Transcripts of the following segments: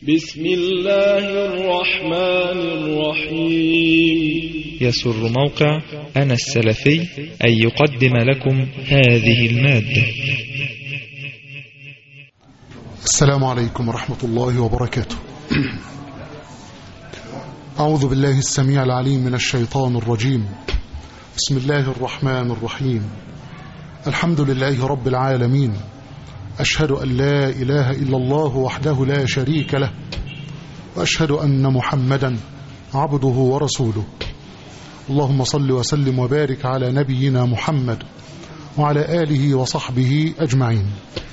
بسم الله الرحمن الرحيم يسر موقع أنا السلفي أن يقدم لكم هذه المادة السلام عليكم ورحمة الله وبركاته أعوذ بالله السميع العليم من الشيطان الرجيم بسم الله الرحمن الرحيم الحمد لله رب العالمين أشهد أن لا إله إلا الله وحده لا شريك له وأشهد أن محمدا عبده ورسوله اللهم صل وسلم وبارك على نبينا محمد وعلى آله وصحبه أجمعين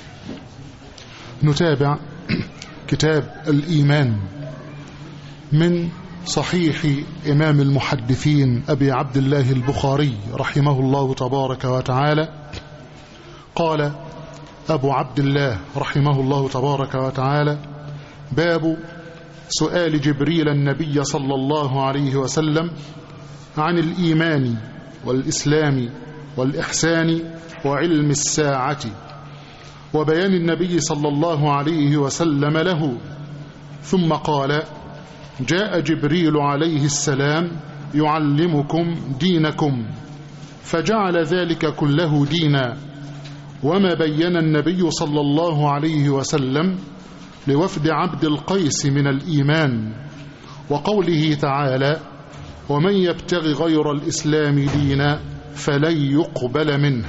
نتابع كتاب الإيمان من صحيح إمام المحدثين أبي عبد الله البخاري رحمه الله تبارك وتعالى قال أبو عبد الله رحمه الله تبارك وتعالى باب سؤال جبريل النبي صلى الله عليه وسلم عن الإيمان والإسلام والإحسان وعلم الساعة وبيان النبي صلى الله عليه وسلم له ثم قال جاء جبريل عليه السلام يعلمكم دينكم فجعل ذلك كله دينا وما بين النبي صلى الله عليه وسلم لوفد عبد القيس من الإيمان وقوله تعالى ومن يبتغ غير الإسلام دينا فلن يقبل منه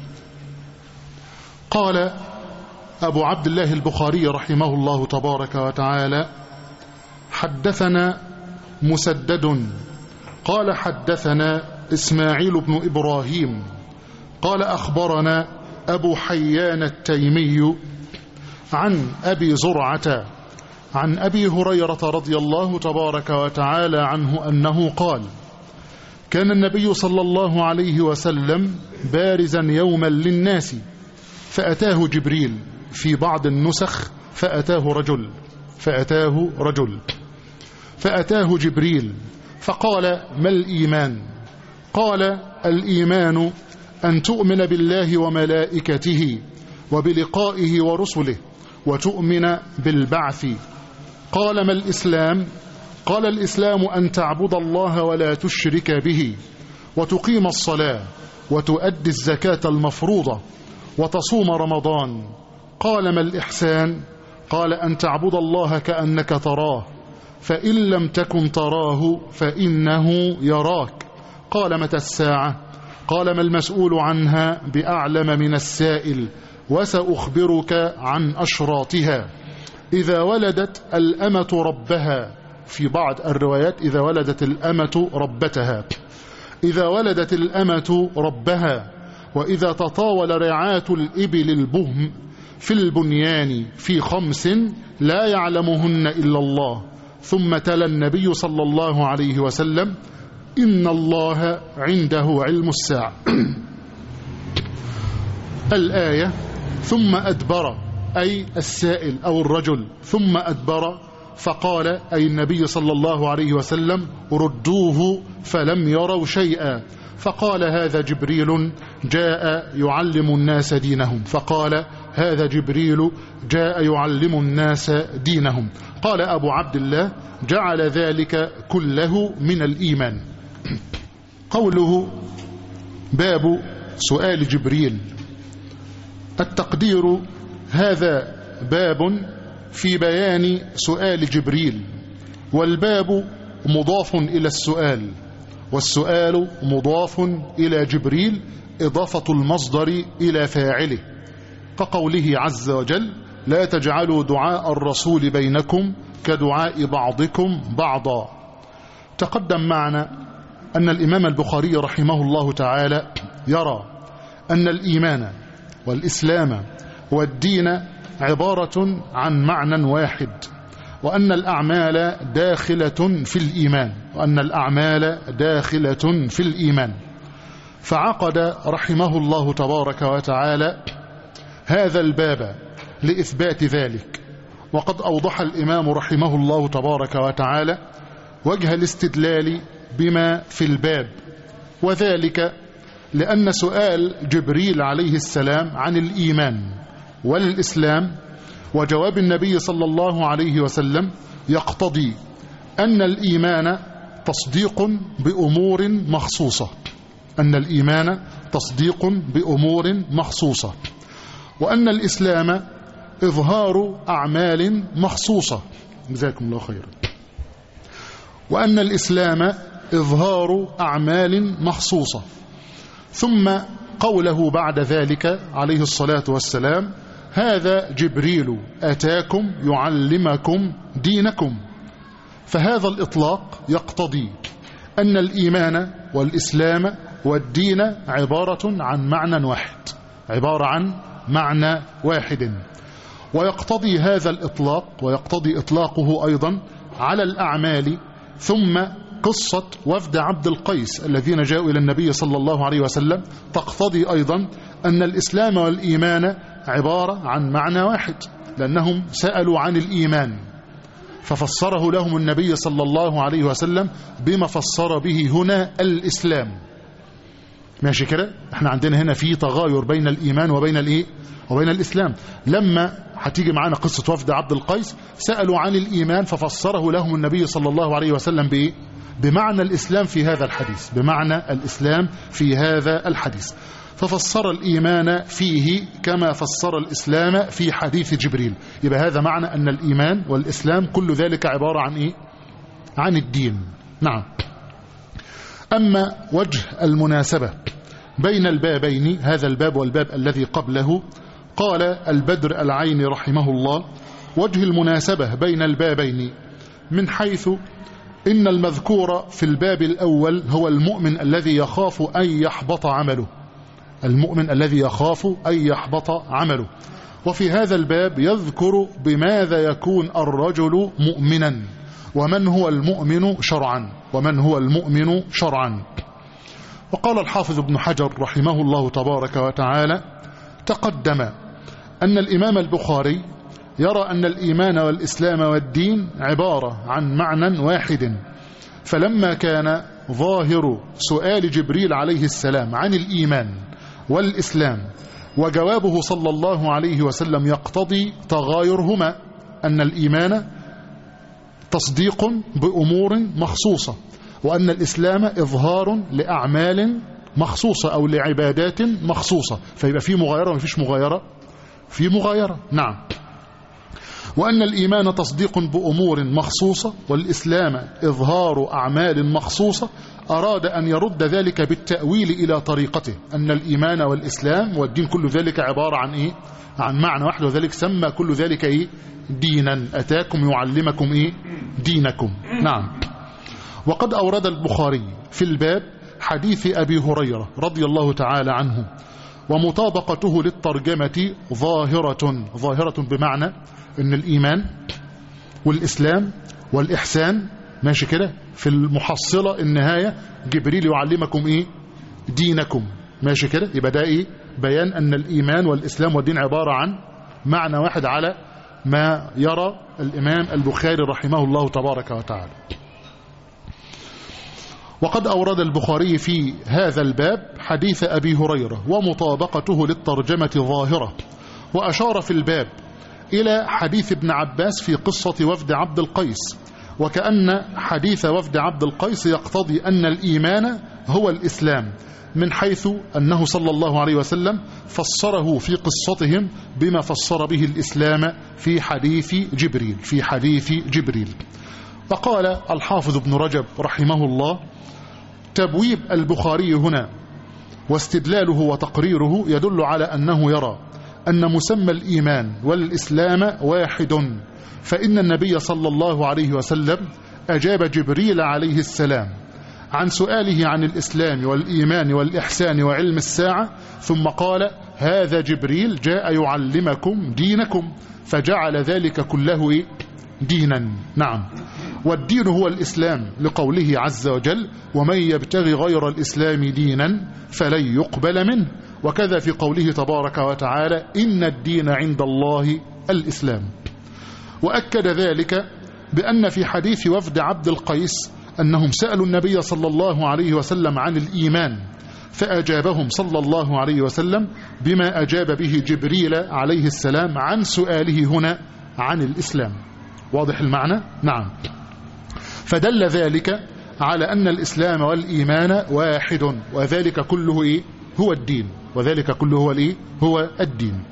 قال أبو عبد الله البخاري رحمه الله تبارك وتعالى حدثنا مسدد قال حدثنا إسماعيل بن إبراهيم قال أخبرنا أبو حيان التيمي عن أبي زرعة عن أبي هريرة رضي الله تبارك وتعالى عنه أنه قال كان النبي صلى الله عليه وسلم بارزا يوما للناس فأتاه جبريل في بعض النسخ فأتاه رجل فأتاه رجل فأتاه جبريل فقال ما الإيمان قال الإيمان أن تؤمن بالله وملائكته وبلقائه ورسله وتؤمن بالبعث قال ما الإسلام قال الإسلام أن تعبد الله ولا تشرك به وتقيم الصلاة وتؤدي الزكاة المفروضة وتصوم رمضان قال ما الإحسان قال أن تعبد الله كأنك تراه فإن لم تكن تراه فإنه يراك قال متى الساعة قال ما المسؤول عنها بأعلم من السائل وسأخبرك عن أشراطها إذا ولدت الأمة ربها في بعض الروايات إذا ولدت الأمة ربتها إذا ولدت الأمة ربها وإذا تطاول رعاة الإبل البهم في البنيان في خمس لا يعلمهن إلا الله ثم تلا النبي صلى الله عليه وسلم إن الله عنده علم الساعة الآية ثم أدبر أي السائل أو الرجل ثم أدبر فقال أي النبي صلى الله عليه وسلم ردوه فلم يروا شيئا فقال هذا جبريل جاء يعلم الناس دينهم فقال هذا جبريل جاء يعلم الناس دينهم قال أبو عبد الله جعل ذلك كله من الإيمان قوله باب سؤال جبريل التقدير هذا باب في بيان سؤال جبريل والباب مضاف إلى السؤال والسؤال مضاف إلى جبريل إضافة المصدر إلى فاعله كقوله عز وجل لا تجعلوا دعاء الرسول بينكم كدعاء بعضكم بعضا تقدم معنا أن الإمام البخاري رحمه الله تعالى يرى أن الإيمان والإسلام والدين عبارة عن معنى واحد وأن الأعمال داخلة في الإيمان وأن الأعمال داخلة في الإيمان فعقد رحمه الله تبارك وتعالى هذا الباب لإثبات ذلك وقد أوضح الإمام رحمه الله تبارك وتعالى وجه الاستدلال بما في الباب وذلك لأن سؤال جبريل عليه السلام عن الإيمان والإسلام وجواب النبي صلى الله عليه وسلم يقتضي أن الإيمان تصديق بأمور مخصوصة أن الإيمان تصديق بأمور مخصوصة وأن الإسلام إظهار أعمال مخصوصة جزاكم الله خيرا وأن الإسلام إظهار أعمال مخصوصة ثم قوله بعد ذلك عليه الصلاة والسلام هذا جبريل أتاكم يعلمكم دينكم فهذا الإطلاق يقتضي أن الإيمان والإسلام والدين عبارة عن معنى واحد عبارة عن معنى واحد ويقتضي هذا الإطلاق ويقتضي إطلاقه أيضا على الأعمال ثم قصة وفد عبد القيس الذين جاءوا إلى النبي صلى الله عليه وسلم تقتضي أيضا أن الإسلام والإيمان عبارة عن معنى واحد لأنهم سألوا عن الإيمان ففسره لهم النبي صلى الله عليه وسلم بما فسر به هنا الإسلام ماشي كده احنا عندنا هنا في تغاير بين الإيمان وبين الإيه وبين الإسلام لما هتيجي معانا قصة وفد عبد القيس سألوا عن الإيمان ففسره لهم النبي صلى الله عليه وسلم بإيه بمعنى الإسلام في هذا الحديث بمعنى الإسلام في هذا الحديث ففسر الإيمان فيه كما فسر الإسلام في حديث جبريل يبقى هذا معنى أن الإيمان والإسلام كل ذلك عبارة عن إيه؟ عن الدين نعم أما وجه المناسبة بين البابين هذا الباب والباب الذي قبله قال البدر العين رحمه الله وجه المناسبة بين البابين من حيث إن المذكور في الباب الأول هو المؤمن الذي يخاف أن يحبط عمله المؤمن الذي يخاف أن يحبط عمله وفي هذا الباب يذكر بماذا يكون الرجل مؤمنا ومن هو المؤمن شرعا ومن هو المؤمن شرعا وقال الحافظ ابن حجر رحمه الله تبارك وتعالى تقدم أن الإمام البخاري يرى أن الإيمان والإسلام والدين عبارة عن معنى واحد فلما كان ظاهر سؤال جبريل عليه السلام عن الإيمان والإسلام وجوابه صلى الله عليه وسلم يقتضي تغايرهما أن الإيمان تصديق بأمور مخصوصة وأن الإسلام إظهار لأعمال مخصوصة أو لعبادات مخصوصة فيبقى في مغايرة ومفيش مغايرة في مغايرة نعم وأن الإيمان تصديق بأمور مخصوصة والإسلام إظهار أعمال مخصوصة أراد أن يرد ذلك بالتأويل إلى طريقته أن الإيمان والإسلام والدين كل ذلك عبارة عن إيه؟ عن معنى واحد وذلك سمى كل ذلك إيه؟ دينا أتاكم يعلمكم إيه؟ دينكم نعم وقد أورد البخاري في الباب حديث أبي هريرة رضي الله تعالى عنه ومطابقته للترجمة ظاهرة ظاهرة بمعنى أن الإيمان والإسلام والإحسان ماشي كده في المحصلة النهاية جبريل يعلمكم إيه دينكم ماشي كده يبقى ده إيه بيان أن الإيمان والإسلام والدين عبارة عن معنى واحد على ما يرى الإمام البخاري رحمه الله تبارك وتعالى وقد أورد البخاري في هذا الباب حديث أبي هريرة ومطابقته للترجمة ظاهرة وأشار في الباب إلى حديث ابن عباس في قصة وفد عبد القيس وكأن حديث وفد عبد القيس يقتضي أن الإيمان هو الإسلام من حيث أنه صلى الله عليه وسلم فسره في قصتهم بما فسر به الإسلام في حديث جبريل في حديث جبريل وقال الحافظ ابن رجب رحمه الله تبويب البخاري هنا واستدلاله وتقريره يدل على أنه يرى أن مسمى الإيمان والإسلام واحد فإن النبي صلى الله عليه وسلم أجاب جبريل عليه السلام عن سؤاله عن الإسلام والإيمان والإحسان وعلم الساعة ثم قال هذا جبريل جاء يعلمكم دينكم فجعل ذلك كله دينا نعم والدين هو الإسلام لقوله عز وجل ومن يبتغي غير الإسلام دينا فلن يقبل منه وكذا في قوله تبارك وتعالى إن الدين عند الله الإسلام وأكد ذلك بأن في حديث وفد عبد القيس أنهم سألوا النبي صلى الله عليه وسلم عن الإيمان فأجابهم صلى الله عليه وسلم بما أجاب به جبريل عليه السلام عن سؤاله هنا عن الإسلام واضح المعنى نعم فدل ذلك على أن الإسلام والإيمان واحد وذلك كله إيه؟ هو الدين وذلك كله هو الإيه؟ هو الدين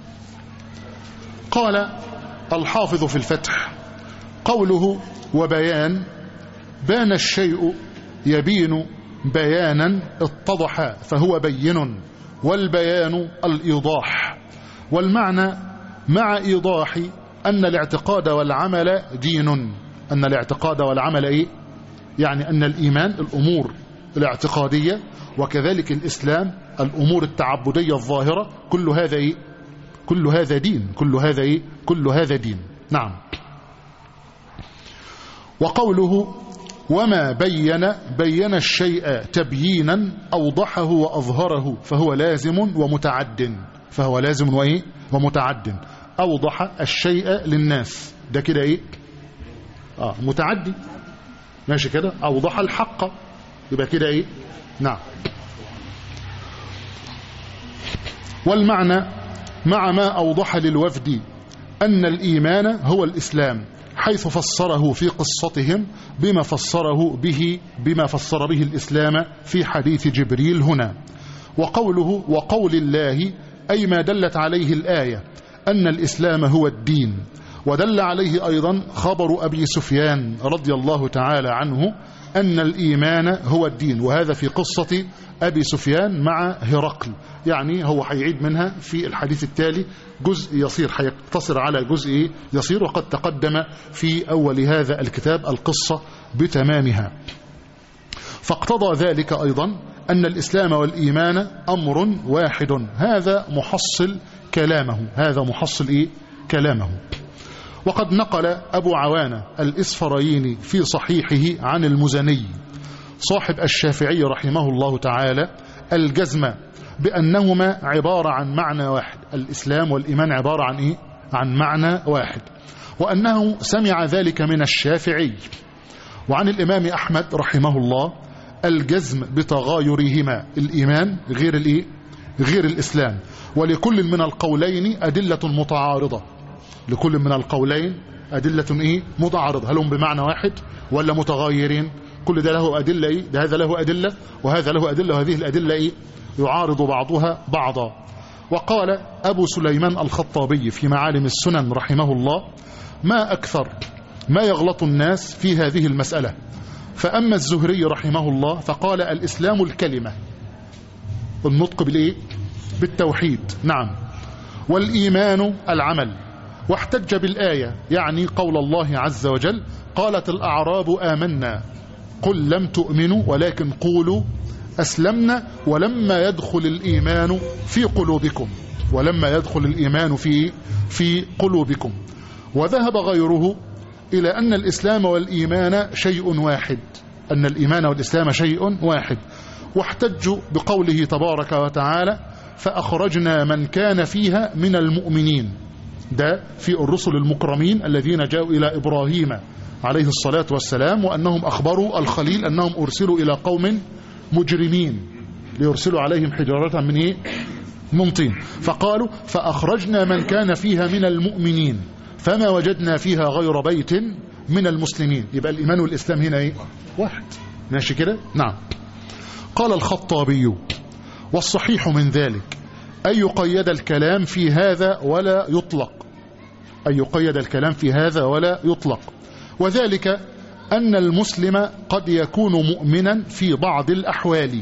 قال الحافظ في الفتح قوله وبيان بان الشيء يبين بيانا اتضح فهو بين والبيان الإيضاح والمعنى مع إيضاح أن الاعتقاد والعمل دين أن الاعتقاد والعمل إيه؟ يعني أن الإيمان الأمور الاعتقادية وكذلك الإسلام الأمور التعبدية الظاهرة كل هذا إيه؟ كل هذا دين كل هذا إيه؟ كل هذا دين نعم وقوله وما بين بين الشيء تبيينا أوضحه وأظهره فهو لازم ومتعد فهو لازم وإيه ومتعد أوضح الشيء للناس ده كده إيه آه متعدي ماشي كده أوضح الحق يبقى كده إيه نعم والمعنى مع ما أوضح للوفد أن الإيمان هو الإسلام حيث فسره في قصتهم بما فسره به بما فسر به الإسلام في حديث جبريل هنا وقوله وقول الله أي ما دلت عليه الآية أن الإسلام هو الدين ودل عليه أيضا خبر أبي سفيان رضي الله تعالى عنه أن الإيمان هو الدين وهذا في قصة أبي سفيان مع هرقل يعني هو هيعيد منها في الحديث التالي جزء يصير هيقتصر على جزء يصير وقد تقدم في أول هذا الكتاب القصة بتمامها فاقتضى ذلك أيضا أن الإسلام والإيمان أمر واحد هذا محصل كلامه هذا محصل إيه؟ كلامه وقد نقل أبو عوانة الإسفرايني في صحيحه عن المزني صاحب الشافعي رحمه الله تعالى الجزم بأنهما عبارة عن معنى واحد الإسلام والإيمان عبارة عن إيه؟ عن معنى واحد وأنه سمع ذلك من الشافعي وعن الإمام أحمد رحمه الله الجزم بتغايرهما الإيمان غير الإيه؟ غير الإسلام ولكل من القولين أدلة متعارضة لكل من القولين أدلة إيه؟ متعارضة هل هم بمعنى واحد ولا متغايرين كل ده له أدلة إيه؟ ده هذا له أدلة وهذا له أدلة وهذه الأدلة إيه؟ يعارض بعضها بعضا وقال أبو سليمان الخطابي في معالم السنن رحمه الله ما أكثر ما يغلط الناس في هذه المسألة فأما الزهري رحمه الله فقال الإسلام الكلمة النطق بالإيه؟ بالتوحيد نعم والإيمان العمل واحتج بالآية يعني قول الله عز وجل قالت الأعراب آمنا قل لم تؤمنوا ولكن قولوا أسلمنا ولما يدخل الإيمان في قلوبكم ولما يدخل الإيمان في في قلوبكم وذهب غيره إلى أن الإسلام والإيمان شيء واحد أن الإيمان والإسلام شيء واحد واحتجوا بقوله تبارك وتعالى فأخرجنا من كان فيها من المؤمنين ده في الرسل المكرمين الذين جاءوا إلى إبراهيم عليه الصلاة والسلام وأنهم أخبروا الخليل أنهم أرسلوا إلى قوم مجرمين ليرسلوا عليهم حجارة من إيه؟ من طين فقالوا فأخرجنا من كان فيها من المؤمنين فما وجدنا فيها غير بيت من المسلمين يبقى الإيمان والإسلام هنا إيه؟ واحد ماشي كده نعم قال الخطابي والصحيح من ذلك أن يقيد الكلام في هذا ولا يطلق أن يقيد الكلام في هذا ولا يطلق وذلك أن المسلم قد يكون مؤمنا في بعض الأحوال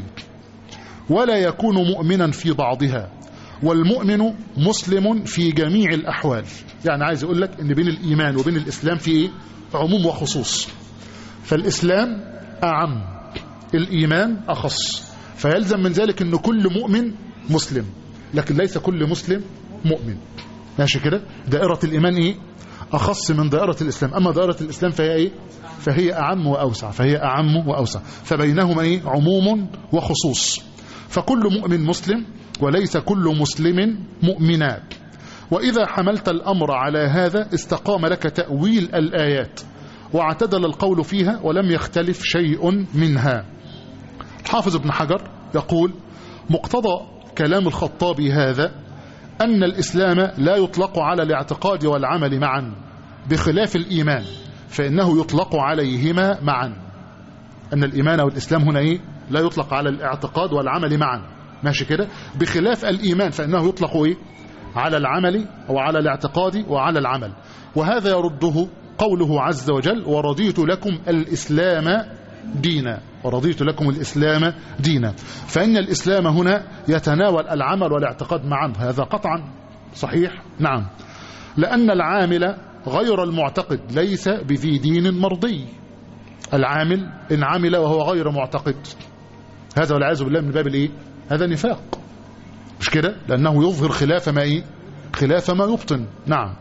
ولا يكون مؤمنا في بعضها والمؤمن مسلم في جميع الأحوال يعني عايز أقول لك أن بين الإيمان وبين الإسلام في إيه؟ عموم وخصوص فالإسلام أعم الإيمان أخص فيلزم من ذلك أن كل مؤمن مسلم لكن ليس كل مسلم مؤمن ماشي كده دائرة الإيمان إيه أخص من دائرة الإسلام أما دائرة الإسلام فهي إيه فهي أعم وأوسع فهي أعم وأوسع فبينهما إيه عموم وخصوص فكل مؤمن مسلم وليس كل مسلم مؤمنا وإذا حملت الأمر على هذا استقام لك تأويل الآيات واعتدل القول فيها ولم يختلف شيء منها الحافظ ابن حجر يقول مقتضى كلام الخطابي هذا أن الإسلام لا يطلق على الاعتقاد والعمل معا بخلاف الإيمان فإنه يطلق عليهما معا أن الإيمان والإسلام هنا إيه؟ لا يطلق على الاعتقاد والعمل معا ماشي كده بخلاف الإيمان فإنه يطلق إيه؟ على العمل وعلى الاعتقاد وعلى العمل وهذا يرده قوله عز وجل ورضيت لكم الإسلام دينا ورضيت لكم الإسلام دينا فإن الإسلام هنا يتناول العمل والاعتقاد معا هذا قطعا صحيح نعم لأن العامل غير المعتقد ليس بذي دين مرضي العامل إن عمل وهو غير معتقد هذا والعياذ بالله من باب الايه هذا نفاق مش كده لأنه يظهر خلاف ما إيه خلاف ما يبطن نعم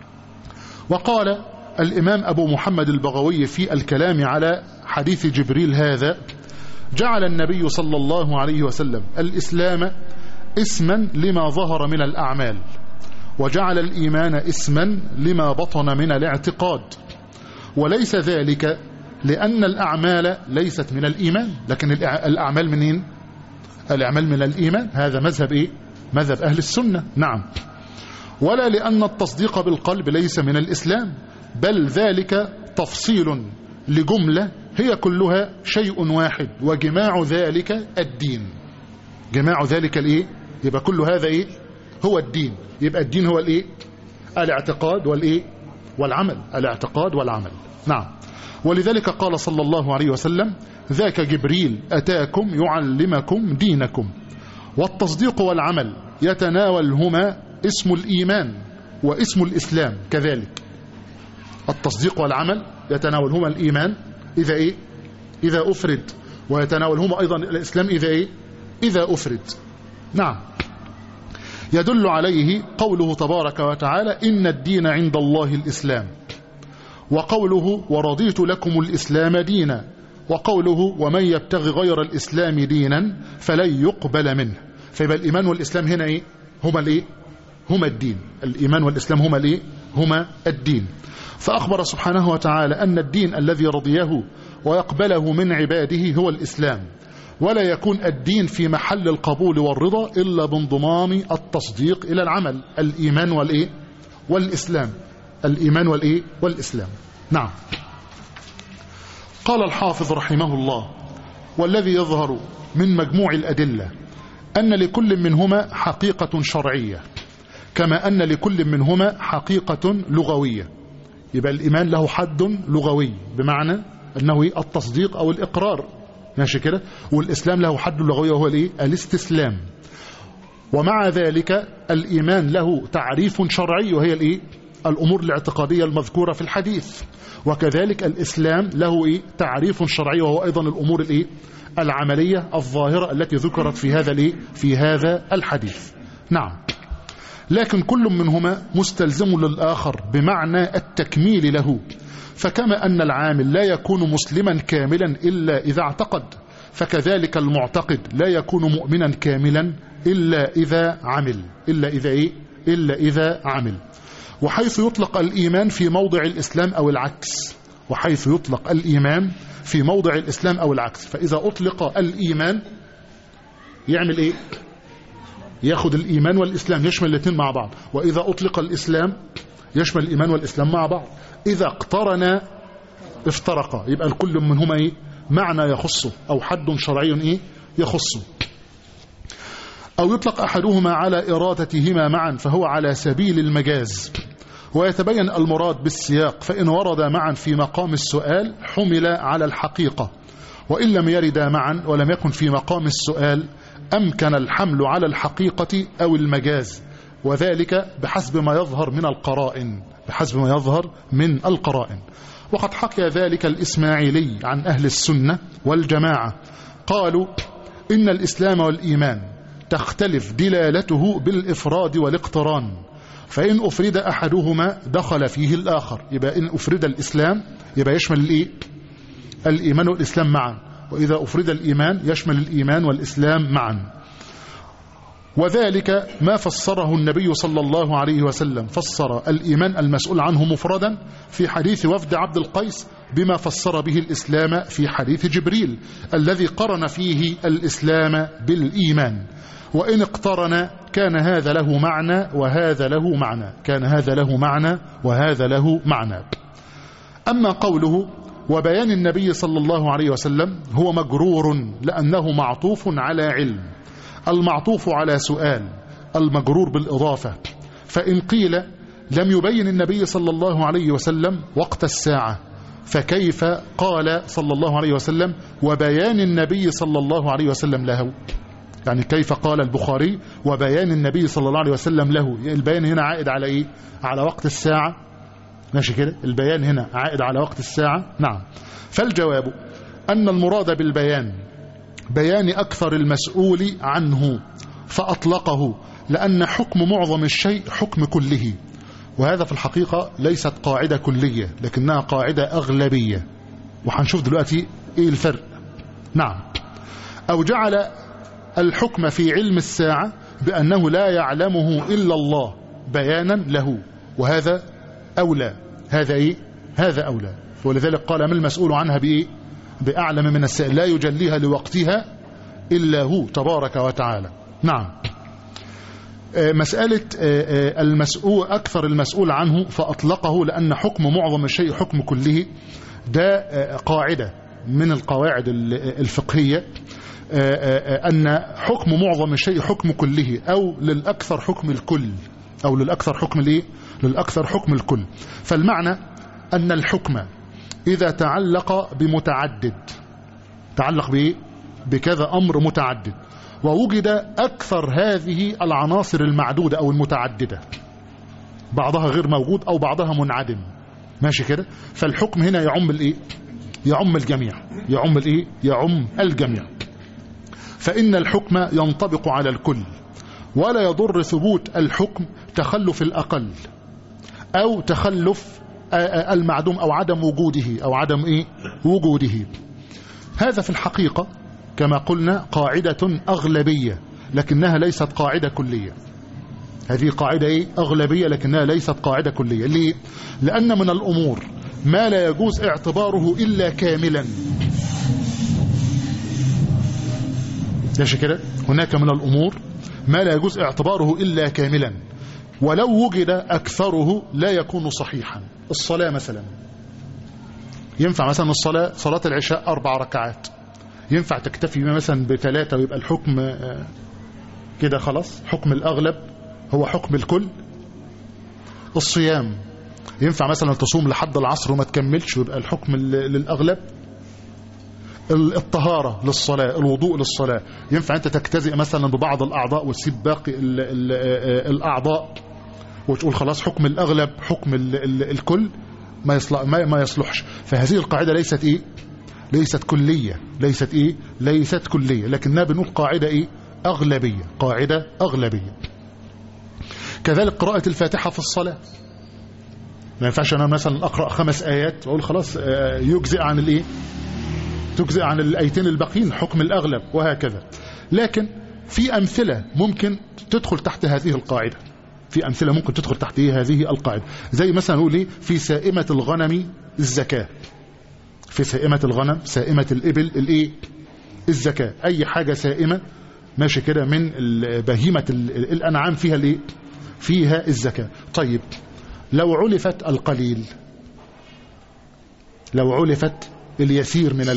وقال الإمام أبو محمد البغوي في الكلام على حديث جبريل هذا جعل النبي صلى الله عليه وسلم الإسلام اسما لما ظهر من الأعمال وجعل الإيمان اسما لما بطن من الاعتقاد وليس ذلك لأن الأعمال ليست من الإيمان لكن الأعمال منين الأعمال من الإيمان هذا مذهب إيه مذهب أهل السنة نعم ولا لأن التصديق بالقلب ليس من الإسلام بل ذلك تفصيل لجملة هي كلها شيء واحد وجماع ذلك الدين جماع ذلك الايه يبقى كل هذا ايه هو الدين يبقى الدين هو الايه الاعتقاد والايه والعمل الاعتقاد والعمل نعم ولذلك قال صلى الله عليه وسلم ذاك جبريل أتاكم يعلمكم دينكم والتصديق والعمل يتناولهما اسم الإيمان واسم الإسلام كذلك التصديق والعمل يتناولهما الإيمان إذا إيه إذا أفرد ويتناولهما أيضا الإسلام إذا إيه إذا أفرد نعم يدل عليه قوله تبارك وتعالى إن الدين عند الله الإسلام وقوله ورضيت لكم الإسلام دينا وقوله ومن يبتغي غير الإسلام دينا فلن يقبل منه فيبقى الإيمان والإسلام هنا إيه هما الإيه هما الدين الإيمان والإسلام هما الإيه هما الدين فأخبر سبحانه وتعالى أن الدين الذي رضيه ويقبله من عباده هو الإسلام ولا يكون الدين في محل القبول والرضا إلا بانضمام التصديق إلى العمل الإيمان والإيه والإسلام الإيمان والإيه والإسلام نعم قال الحافظ رحمه الله والذي يظهر من مجموع الأدلة أن لكل منهما حقيقة شرعية كما أن لكل منهما حقيقة لغوية يبقى الإيمان له حد لغوي بمعنى أنه التصديق أو الإقرار ماشي كده والإسلام له حد لغوي وهو الإيه؟ الاستسلام ومع ذلك الإيمان له تعريف شرعي وهي الإيه؟ الأمور الاعتقادية المذكورة في الحديث وكذلك الإسلام له إيه؟ تعريف شرعي وهو أيضا الأمور الإيه؟ العملية الظاهرة التي ذكرت في هذا الإيه؟ في هذا الحديث نعم لكن كل منهما مستلزم للآخر بمعنى التكميل له فكما أن العامل لا يكون مسلما كاملا إلا إذا اعتقد فكذلك المعتقد لا يكون مؤمنا كاملا إلا إذا عمل إلا إذا إيه؟ إلا إذا عمل وحيث يطلق الإيمان في موضع الإسلام أو العكس وحيث يطلق الإيمان في موضع الإسلام أو العكس فإذا أطلق الإيمان يعمل إيه ياخد الإيمان والإسلام يشمل الاثنين مع بعض وإذا أطلق الإسلام يشمل الإيمان والإسلام مع بعض إذا اقترنا افترقا يبقى الكل منهما إيه معنى يخصه أو حد شرعي إيه يخصه أو يطلق أحدهما على إرادتهما معا فهو على سبيل المجاز ويتبين المراد بالسياق فإن ورد معا في مقام السؤال حمل على الحقيقة وإن لم يردا معا ولم يكن في مقام السؤال أمكن الحمل على الحقيقة أو المجاز وذلك بحسب ما يظهر من القرائن بحسب ما يظهر من القرائن وقد حكى ذلك الإسماعيلي عن أهل السنة والجماعة قالوا إن الإسلام والإيمان تختلف دلالته بالإفراد والاقتران فإن أفرد أحدهما دخل فيه الآخر يبقى إن أفرد الإسلام يبقى يشمل الإيه؟ الإيمان والإسلام معا وإذا أفرد الإيمان يشمل الإيمان والإسلام معا وذلك ما فسره النبي صلى الله عليه وسلم فسر الإيمان المسؤول عنه مفردا في حديث وفد عبد القيس بما فسر به الإسلام في حديث جبريل الذي قرن فيه الإسلام بالإيمان وإن اقترن كان هذا له معنى وهذا له معنى كان هذا له معنى وهذا له معنى أما قوله وبيان النبي صلى الله عليه وسلم هو مجرور لأنه معطوف على علم المعطوف على سؤال المجرور بالإضافة فإن قيل لم يبين النبي صلى الله عليه وسلم وقت الساعة فكيف قال صلى الله عليه وسلم وبيان النبي صلى الله عليه وسلم له يعني كيف قال البخاري وبيان النبي صلى الله عليه وسلم له البيان هنا عائد على ايه على وقت الساعة ماشي كده البيان هنا عائد على وقت الساعة نعم فالجواب أن المراد بالبيان بيان أكثر المسؤول عنه فأطلقه لأن حكم معظم الشيء حكم كله وهذا في الحقيقة ليست قاعدة كلية لكنها قاعدة أغلبية وهنشوف دلوقتي إيه الفرق نعم أو جعل الحكم في علم الساعة بأنه لا يعلمه إلا الله بيانا له وهذا أولى هذا إيه؟ هذا أولى ولذلك قال ما المسؤول عنها بإيه؟ بأعلم من السائل لا يجليها لوقتها إلا هو تبارك وتعالى نعم مسألة المسؤول أكثر المسؤول عنه فأطلقه لأن حكم معظم الشيء حكم كله ده قاعدة من القواعد الفقهية أن حكم معظم الشيء حكم كله أو للأكثر حكم الكل أو للأكثر حكم الإيه؟ للأكثر حكم الكل فالمعنى أن الحكم إذا تعلق بمتعدد تعلق بإيه؟ بكذا أمر متعدد ووجد أكثر هذه العناصر المعدودة أو المتعددة بعضها غير موجود أو بعضها منعدم ماشي كده فالحكم هنا يعم الإيه يعم الجميع يعم الإيه يعم الجميع فإن الحكم ينطبق على الكل ولا يضر ثبوت الحكم تخلف الأقل أو تخلف المعدوم أو عدم وجوده أو عدم إيه وجوده هذا في الحقيقة كما قلنا قاعدة أغلبية لكنها ليست قاعدة كلية هذه قاعدة إيه؟ أغلبية لكنها ليست قاعدة كلية ليه؟ لأن من الأمور ما لا يجوز اعتباره إلا كاملا ليش كده هناك من الأمور ما لا يجوز اعتباره إلا كاملا ولو وجد أكثره لا يكون صحيحا الصلاة مثلا ينفع مثلا الصلاة صلاة العشاء أربع ركعات ينفع تكتفي مثلا بثلاثة ويبقى الحكم كده خلاص حكم الأغلب هو حكم الكل الصيام ينفع مثلا تصوم لحد العصر وما تكملش ويبقى الحكم للأغلب الطهارة للصلاة الوضوء للصلاة ينفع أنت تجتزئ مثلا ببعض الأعضاء وتسيب باقي ال ال الأعضاء وتقول خلاص حكم الأغلب حكم ال ال الكل ما يصلح ما, ما يصلحش فهذه القاعدة ليست إيه ليست كلية ليست إيه ليست كلية لكنها بنقول قاعدة إيه أغلبية قاعدة أغلبية كذلك قراءة الفاتحة في الصلاة ما ينفعش أنا مثلا أقرأ خمس آيات وأقول خلاص يجزئ عن الإيه تجزئ عن الآيتين الباقيين حكم الأغلب وهكذا لكن في أمثلة ممكن تدخل تحت هذه القاعدة في أمثلة ممكن تدخل تحت هذه القاعدة زي مثلا نقول إيه في سائمة الغنم الزكاة في سائمة الغنم سائمة الإبل الإيه الزكاة أي حاجة سائمة ماشي كده من بهيمة الأنعام فيها الإيه فيها الزكاة طيب لو علفت القليل لو علفت اليسير من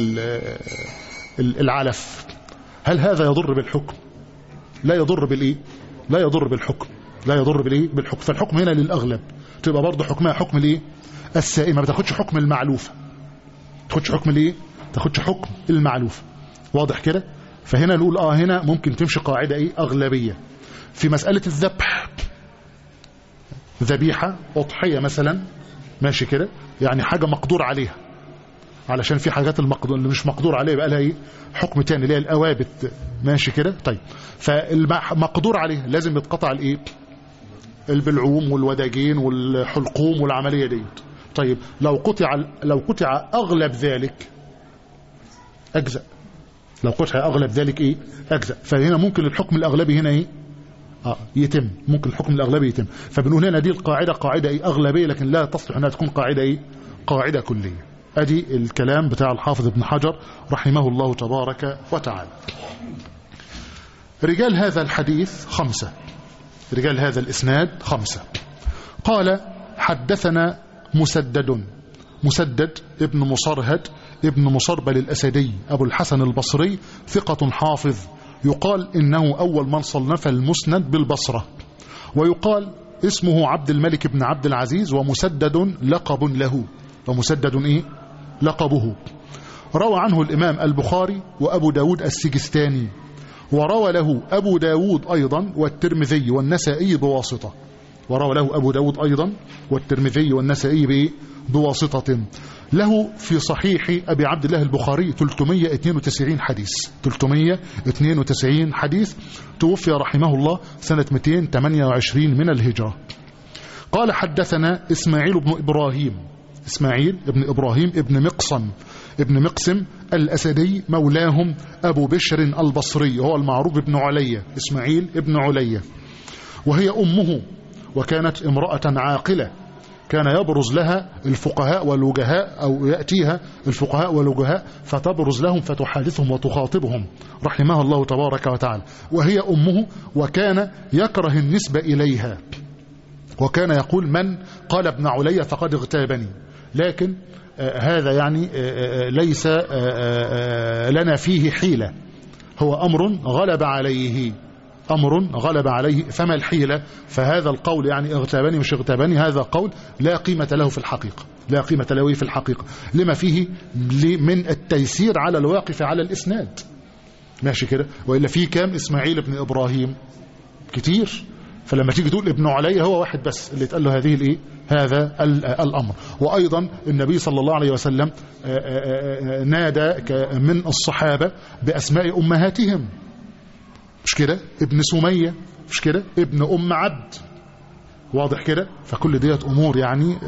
العلف هل هذا يضر بالحكم لا يضر بالإيه لا يضر بالحكم لا يضر بالإيه بالحكم فالحكم هنا للأغلب تبقى برضه حكمها حكم الإيه السائمة ما تاخدش حكم المعلوفة تاخدش حكم الإيه تاخدش حكم المعلوفة واضح كده فهنا نقول اه هنا ممكن تمشي قاعدة ايه اغلبية في مسألة الذبح ذبيحة أضحية مثلا ماشي كده يعني حاجة مقدور عليها علشان في حاجات المقدور اللي مش مقدور عليها بقى لها ايه حكم تاني اللي هي الأوابت ماشي كده طيب فالمقدور عليها لازم يتقطع الايه البلعوم والوداجين والحلقوم والعملية ديت طيب لو قطع لو قطع أغلب ذلك أجزأ لو قطع أغلب ذلك إيه أجزأ فهنا ممكن الحكم الأغلبي هنا إيه آه يتم ممكن الحكم الأغلبي يتم فبنقول هنا دي القاعدة قاعدة إيه أغلبية لكن لا تصلح أنها تكون قاعدة إيه قاعدة كلية أدي الكلام بتاع الحافظ ابن حجر رحمه الله تبارك وتعالى رجال هذا الحديث خمسة رجال هذا الإسناد خمسة قال حدثنا مسدد مسدد ابن مصرهد ابن مصربل الأسدي أبو الحسن البصري ثقة حافظ يقال إنه أول من صنف المسند بالبصرة ويقال اسمه عبد الملك بن عبد العزيز ومسدد لقب له ومسدد إيه؟ لقبه روى عنه الإمام البخاري وأبو داود السجستاني وروى له أبو داود أيضا والترمذي والنسائي بواسطة وروى له أبو داود أيضا والترمذي والنسائي بواسطة له في صحيح أبي عبد الله البخاري 392 حديث 392 حديث توفي رحمه الله سنة 228 من الهجرة قال حدثنا إسماعيل بن إبراهيم إسماعيل بن إبراهيم ابن مقصم ابن مقسم الأسدي مولاهم أبو بشر البصري هو المعروف ابن علية إسماعيل ابن علية وهي أمه وكانت امرأة عاقلة كان يبرز لها الفقهاء والوجهاء أو يأتيها الفقهاء والوجهاء فتبرز لهم فتحادثهم وتخاطبهم رحمها الله تبارك وتعالى وهي أمه وكان يكره النسبة إليها وكان يقول من قال ابن علي فقد اغتابني لكن آه هذا يعني آه ليس آه لنا فيه حيلة هو أمر غلب عليه أمر غلب عليه فما الحيلة فهذا القول يعني اغتابني مش اغتابني هذا قول لا قيمة له في الحقيقة لا قيمة له في الحقيقة لما فيه من التيسير على الواقف على الإسناد ماشي كده وإلا فيه كام إسماعيل بن إبراهيم كتير فلما تيجي تقول ابن علي هو واحد بس اللي اتقال له هذه الايه هذا الامر وايضا النبي صلى الله عليه وسلم نادى من الصحابه باسماء امهاتهم مش كده ابن سميه مش كده ابن ام عبد واضح كده فكل ديت امور يعني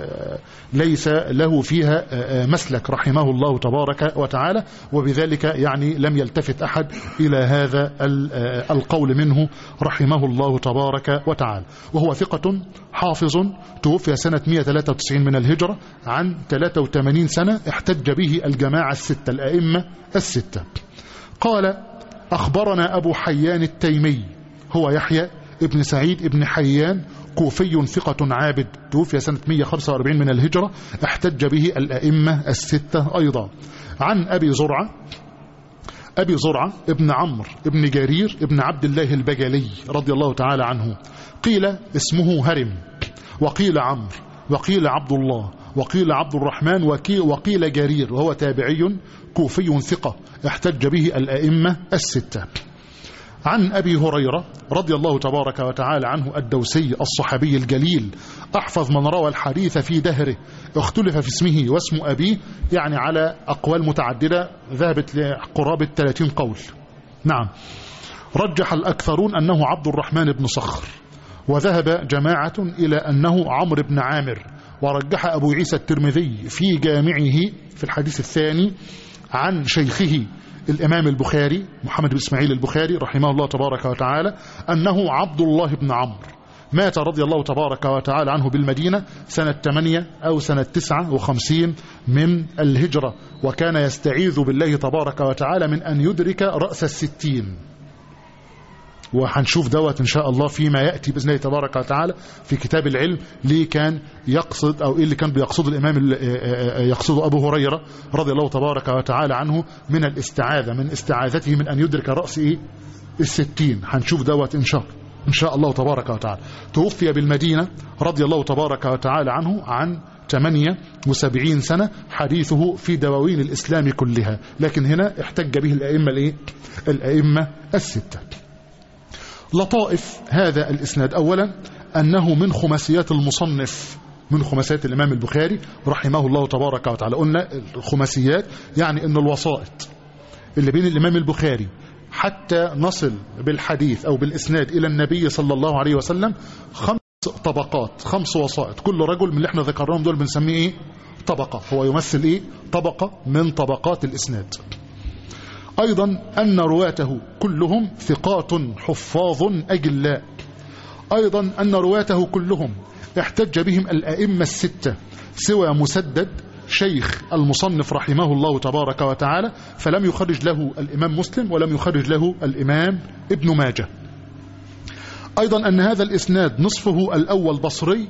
ليس له فيها مسلك رحمه الله تبارك وتعالى وبذلك يعني لم يلتفت احد الى هذا القول منه رحمه الله تبارك وتعالى وهو ثقة حافظ توفي سنة 193 من الهجرة عن 83 سنة احتج به الجماعة الستة الأئمة الستة قال أخبرنا أبو حيان التيمي هو يحيى ابن سعيد ابن حيان كوفي ثقة عابد توفي سنة 145 من الهجرة احتج به الأئمة الستة أيضا عن أبي زرعة أبي زرعة ابن عمرو ابن جرير ابن عبد الله البجلي رضي الله تعالى عنه قيل اسمه هرم وقيل عمرو وقيل عبد الله وقيل عبد الرحمن وقيل جرير وهو تابعي كوفي ثقة احتج به الأئمة الستة عن أبي هريرة رضي الله تبارك وتعالى عنه الدوسي الصحابي الجليل أحفظ من روى الحديث في دهره اختلف في اسمه واسم أبيه يعني على أقوال متعددة ذهبت لقرابة 30 قول نعم رجح الأكثرون أنه عبد الرحمن بن صخر وذهب جماعة إلى أنه عمرو بن عامر ورجح أبو عيسى الترمذي في جامعه في الحديث الثاني عن شيخه الإمام البخاري محمد بن إسماعيل البخاري رحمه الله تبارك وتعالى أنه عبد الله بن عمرو مات رضي الله تبارك وتعالى عنه بالمدينة سنة 8 أو سنة 59 من الهجرة وكان يستعيذ بالله تبارك وتعالى من أن يدرك رأس الستين وهنشوف دوت إن شاء الله فيما يأتي بإذن الله تبارك وتعالى في كتاب العلم ليه كان يقصد أو إيه اللي كان بيقصد الإمام يقصد أبو هريرة رضي الله تبارك وتعالى عنه من الاستعاذة من استعاذته من أن يدرك رأس إيه الستين هنشوف دوت إن شاء إن شاء الله تبارك وتعالى توفي بالمدينة رضي الله تبارك وتعالى عنه عن 78 سنة حديثه في دواوين الإسلام كلها لكن هنا احتج به الأئمة الإيه؟ الأئمة الستة لطائف هذا الإسناد أولا أنه من خماسيات المصنف من خماسيات الإمام البخاري رحمه الله تبارك وتعالى قلنا الخماسيات يعني أن الوسائط اللي بين الإمام البخاري حتى نصل بالحديث أو بالإسناد إلى النبي صلى الله عليه وسلم خمس طبقات خمس وسائط كل رجل من اللي احنا ذكرناهم دول بنسميه إيه؟ طبقة هو يمثل إيه؟ طبقة من طبقات الإسناد أيضا أن رواته كلهم ثقات حفاظ أجلاء أيضا أن رواته كلهم احتج بهم الأئمة الستة سوى مسدد شيخ المصنف رحمه الله تبارك وتعالى فلم يخرج له الإمام مسلم ولم يخرج له الإمام ابن ماجه أيضا أن هذا الإسناد نصفه الأول بصري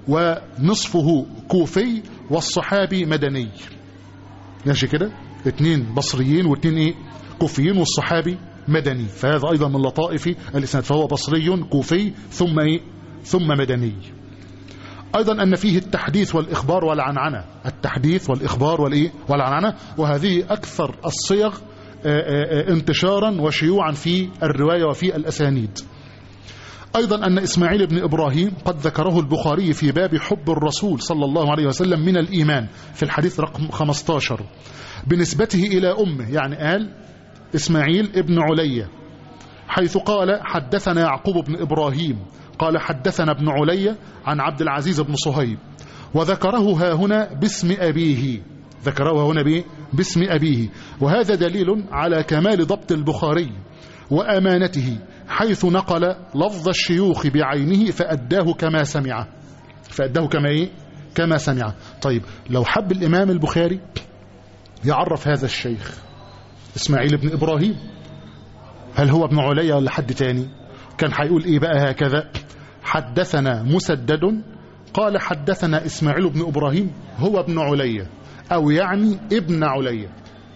ونصفه كوفي والصحابي مدني ماشي كده اتنين بصريين واتنين ايه كوفيين والصحابي مدني فهذا أيضا من لطائف الإسناد فهو بصري كوفي ثم ايه ثم مدني أيضا أن فيه التحديث والإخبار والعنعنة التحديث والإخبار والإيه والعنعنة وهذه أكثر الصيغ انتشارا وشيوعا في الرواية وفي الأسانيد أيضا أن إسماعيل بن إبراهيم قد ذكره البخاري في باب حب الرسول صلى الله عليه وسلم من الإيمان في الحديث رقم 15 بنسبته إلى أمه يعني قال إسماعيل ابن علية حيث قال حدثنا يعقوب بن إبراهيم قال حدثنا ابن علية عن عبد العزيز بن صهيب وذكره ها هنا باسم أبيه ذكره هنا بيه باسم أبيه وهذا دليل على كمال ضبط البخاري وأمانته حيث نقل لفظ الشيوخ بعينه فأداه كما سمع فأداه كما إيه؟ كما سمع طيب لو حب الإمام البخاري يعرف هذا الشيخ إسماعيل بن إبراهيم هل هو ابن عليا ولا حد تاني كان هيقول إيه بقى هكذا حدثنا مسدد قال حدثنا إسماعيل بن إبراهيم هو ابن عليا أو يعني ابن عليا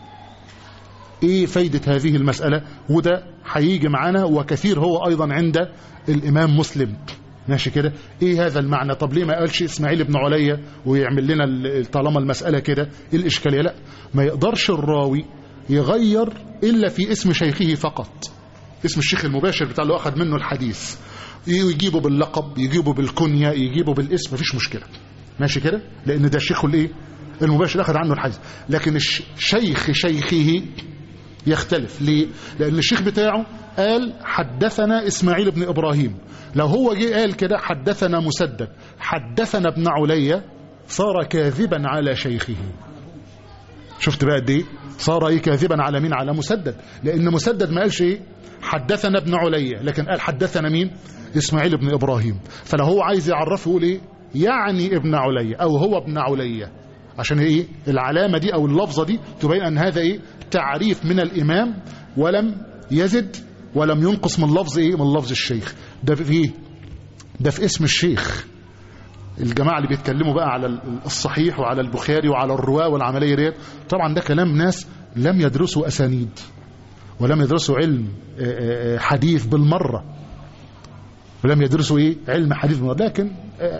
ايه فايدة هذه المسألة وده هيجي معانا وكثير هو ايضا عند الامام مسلم ماشي كده ايه هذا المعنى طب ليه ما قالش اسماعيل بن عليا ويعمل لنا طالما المسألة كده ايه الاشكالية لا ما يقدرش الراوي يغير الا في اسم شيخه فقط اسم الشيخ المباشر بتاع اللي اخذ منه الحديث يجيبه باللقب يجيبه بالكنية يجيبه بالاسم مفيش مشكلة ماشي كده لان ده الشيخ الايه المباشر اخذ عنه الحديث لكن الشيخ شيخه يختلف ليه لأن الشيخ بتاعه قال حدثنا إسماعيل بن إبراهيم لو هو جه قال كده حدثنا مسدد حدثنا ابن عليا صار كاذبا على شيخه شفت بقى قد ايه صار ايه كاذبا على مين على مسدد لان مسدد ما قالش ايه حدثنا ابن عليا لكن قال حدثنا مين اسماعيل بن ابراهيم فلو هو عايز يعرفه يقول ايه يعني ابن عليا او هو ابن عليا عشان ايه العلامه دي او اللفظه دي تبين ان هذا ايه تعريف من الإمام ولم يزد ولم ينقص من لفظ إيه من لفظ الشيخ ده في إيه ده في اسم الشيخ الجماعة اللي بيتكلموا بقى على الصحيح وعلى البخاري وعلى الرواة والعملية ديت طبعا ده كلام ناس لم يدرسوا أسانيد ولم يدرسوا علم حديث بالمرة ولم يدرسوا إيه علم حديث بالمرة لكن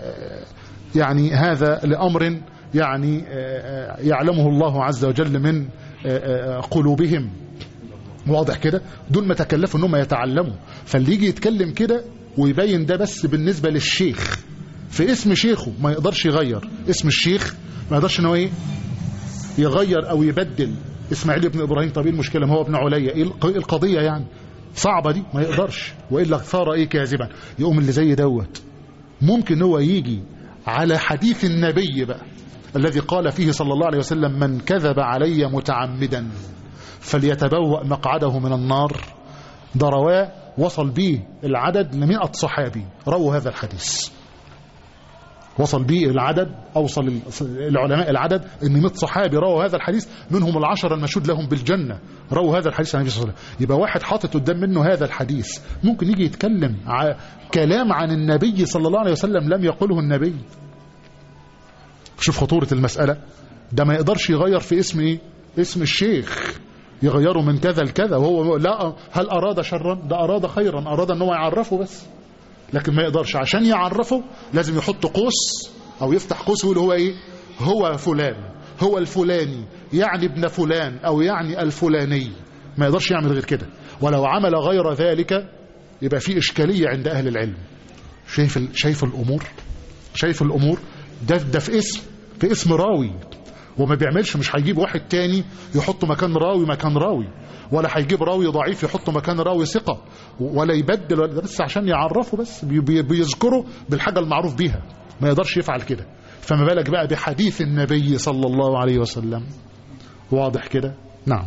يعني هذا لأمر يعني يعلمه الله عز وجل من قلوبهم واضح كده دول ما تكلفوا انهم يتعلموا فاللي يجي يتكلم كده ويبين ده بس بالنسبة للشيخ في اسم شيخه ما يقدرش يغير اسم الشيخ ما يقدرش انه ايه يغير او يبدل اسماعيل بن ابراهيم طب ايه المشكله ما هو ابن عليا ايه القضيه يعني صعبه دي ما يقدرش والا صار ايه كاذبا يقوم اللي زي دوت ممكن هو يجي على حديث النبي بقى الذي قال فيه صلى الله عليه وسلم من كذب علي متعمدا فليتبوأ مقعده من النار ده رواه وصل به العدد لمئة صحابي رووا هذا الحديث وصل به العدد أوصل العلماء العدد أن 100 صحابي رووا هذا الحديث منهم العشرة المشهود لهم بالجنة رووا هذا الحديث عن النبي صلى الله عليه وسلم يبقى واحد حاطط قدام منه هذا الحديث ممكن يجي يتكلم ع... كلام عن النبي صلى الله عليه وسلم لم يقله النبي شوف خطورة المسألة ده ما يقدرش يغير في اسم ايه اسم الشيخ يغيره من كذا لكذا وهو لا هل أراد شرا ده أراد خيرا أراد أنه يعرفه بس لكن ما يقدرش عشان يعرفه لازم يحط قوس أو يفتح قوس ويقول هو إيه هو فلان هو الفلاني يعني ابن فلان أو يعني الفلاني ما يقدرش يعمل غير كده ولو عمل غير ذلك يبقى في إشكالية عند أهل العلم شايف شايف الأمور شايف الأمور ده ده في اسم في اسم راوي وما بيعملش مش هيجيب واحد تاني يحط مكان راوي مكان راوي ولا هيجيب راوي ضعيف يحط مكان راوي ثقة ولا يبدل ولا بس عشان يعرفه بس بي بيذكره بالحاجة المعروف بيها ما يقدرش يفعل كده فما بالك بقى بحديث النبي صلى الله عليه وسلم واضح كده نعم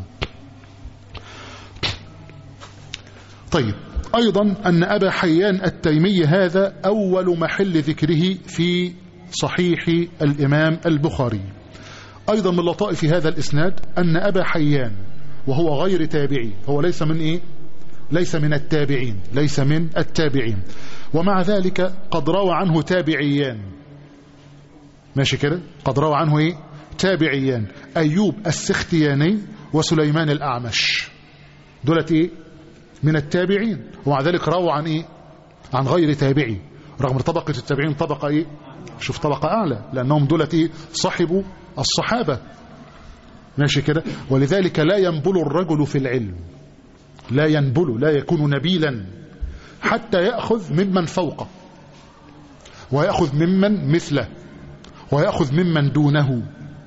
طيب أيضا أن أبا حيان التيمي هذا أول محل ذكره في صحيح الإمام البخاري أيضا من لطائف هذا الإسناد أن أبا حيان وهو غير تابعي هو ليس من إيه ليس من التابعين ليس من التابعين ومع ذلك قد روى عنه تابعيان ماشي كده قد روى عنه إيه تابعيان أيوب السختياني وسليمان الأعمش دولت إيه من التابعين ومع ذلك روى عن إيه عن غير تابعي رغم طبقة التابعين طبقة إيه شوف طبقة أعلى لأنهم دولت إيه صحبوا الصحابة ماشي كده ولذلك لا ينبل الرجل في العلم لا ينبل لا يكون نبيلا حتى يأخذ ممن فوقه ويأخذ ممن مثله ويأخذ ممن دونه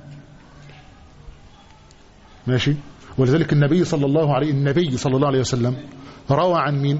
ماشي ولذلك النبي صلى الله عليه النبي صلى الله عليه وسلم روى عن مين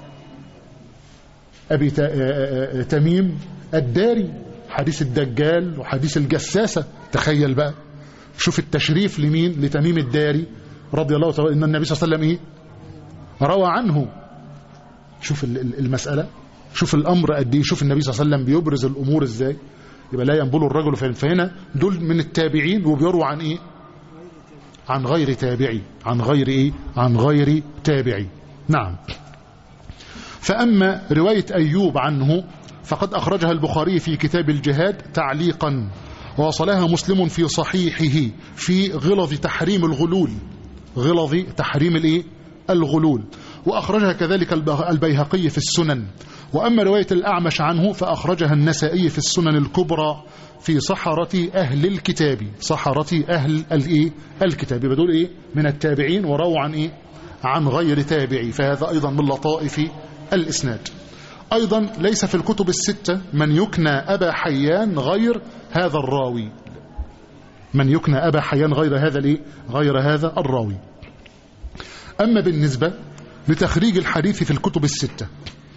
أبي تميم الداري حديث الدجال وحديث الجساسة تخيل بقى شوف التشريف لمين لتميم الداري رضي الله تعالى إن النبي صلى الله عليه وسلم إيه روى عنه شوف المسألة شوف الأمر قد ايه شوف النبي صلى الله عليه وسلم بيبرز الأمور إزاي يبقى لا ينبل الرجل فين فهنا دول من التابعين وبيروى عن إيه عن غير تابعي عن غير إيه عن غير تابعي نعم فأما رواية أيوب عنه فقد أخرجها البخاري في كتاب الجهاد تعليقا ووصلها مسلم في صحيحه في غلظ تحريم الغلول غلظ تحريم الايه الغلول وأخرجها كذلك البيهقي في السنن وأما رواية الأعمش عنه فأخرجها النسائي في السنن الكبرى في صحرة أهل الكتاب صحرة أهل الإيه الكتاب بدول إيه من التابعين ورووا عن إيه عن غير تابعي فهذا أيضا من لطائف الإسناد أيضا ليس في الكتب الستة من يكنى أبا حيان غير هذا الراوي من يكنى أبا حيان غير هذا الإيه غير هذا الراوي أما بالنسبة لتخريج الحديث في الكتب الستة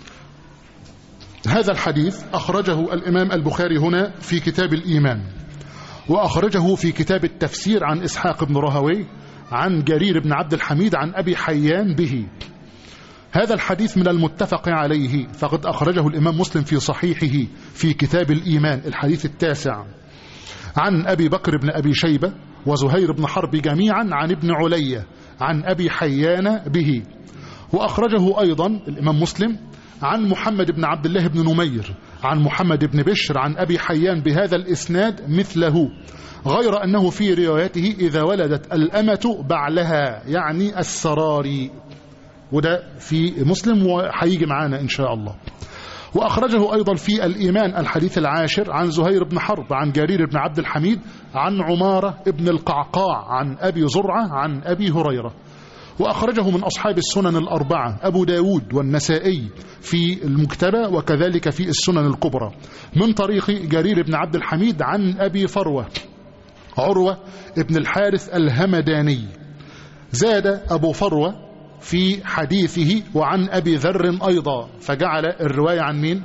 هذا الحديث أخرجه الإمام البخاري هنا في كتاب الإيمان وأخرجه في كتاب التفسير عن إسحاق بن رهوي عن جرير بن عبد الحميد عن أبي حيان به هذا الحديث من المتفق عليه فقد أخرجه الإمام مسلم في صحيحه في كتاب الإيمان الحديث التاسع عن أبي بكر بن أبي شيبة وزهير بن حرب جميعا عن ابن علية عن أبي حيان به وأخرجه أيضا الإمام مسلم عن محمد بن عبد الله بن نمير عن محمد بن بشر عن أبي حيان بهذا الإسناد مثله غير أنه في روايته إذا ولدت الأمة بعلها يعني السراري وده في مسلم وحيجي معانا إن شاء الله وأخرجه أيضا في الإيمان الحديث العاشر عن زهير بن حرب عن جرير بن عبد الحميد عن عمارة ابن القعقاع عن أبي زرعة عن أبي هريرة وأخرجه من أصحاب السنن الأربعة أبو داود والنسائي في المكتبة وكذلك في السنن الكبرى من طريق جرير بن عبد الحميد عن أبي فروة عروة ابن الحارث الهمداني زاد أبو فروة في حديثه وعن أبي ذر أيضا فجعل الرواية عن مين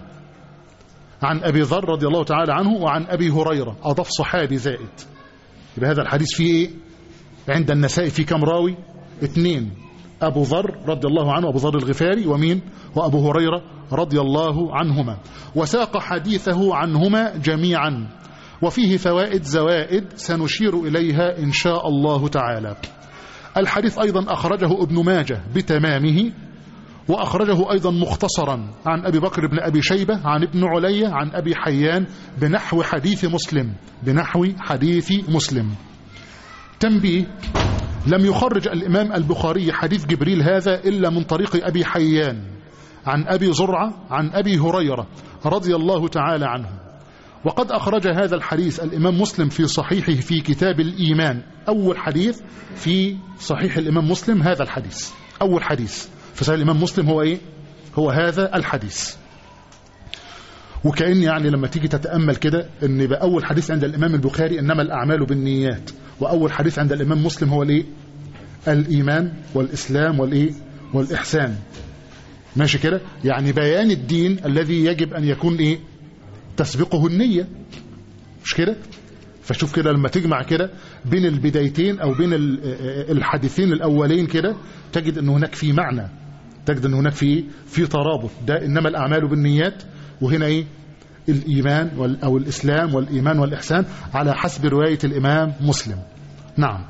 عن أبي ذر رضي الله تعالى عنه وعن أبي هريرة أضاف صحابي زائد يبقى هذا الحديث فيه إيه عند النساء في كم راوي اثنين أبو ذر رضي الله عنه أبو ذر الغفاري ومين وأبو هريرة رضي الله عنهما وساق حديثه عنهما جميعا وفيه فوائد زوائد سنشير إليها إن شاء الله تعالى الحديث أيضا أخرجه ابن ماجه بتمامه وأخرجه أيضا مختصرا عن أبي بكر بن أبي شيبة عن ابن علي عن أبي حيان بنحو حديث مسلم بنحو حديث مسلم تنبيه لم يخرج الإمام البخاري حديث جبريل هذا إلا من طريق أبي حيان عن أبي زرعة عن أبي هريرة رضي الله تعالى عنه وقد أخرج هذا الحديث الإمام مسلم في صحيحه في كتاب الإيمان أول حديث في صحيح الإمام مسلم هذا الحديث أول حديث في صحيح الإمام مسلم هو إيه هو هذا الحديث وكأن يعني لما تيجي تتأمل كده ان يبقى أول حديث عند الإمام البخاري إنما الأعمال بالنيات وأول حديث عند الإمام مسلم هو الإيه الإيمان والإسلام والإيه والإحسان ماشي كده يعني بيان الدين الذي يجب أن يكون إيه تسبقه النية مش كده فشوف كده لما تجمع كده بين البدايتين أو بين الحديثين الأولين كده تجد أن هناك في معنى تجد أن هناك في في ترابط ده إنما الأعمال بالنيات وهنا إيه الإيمان وال- أو الإسلام والإيمان والإحسان على حسب رواية الإمام مسلم نعم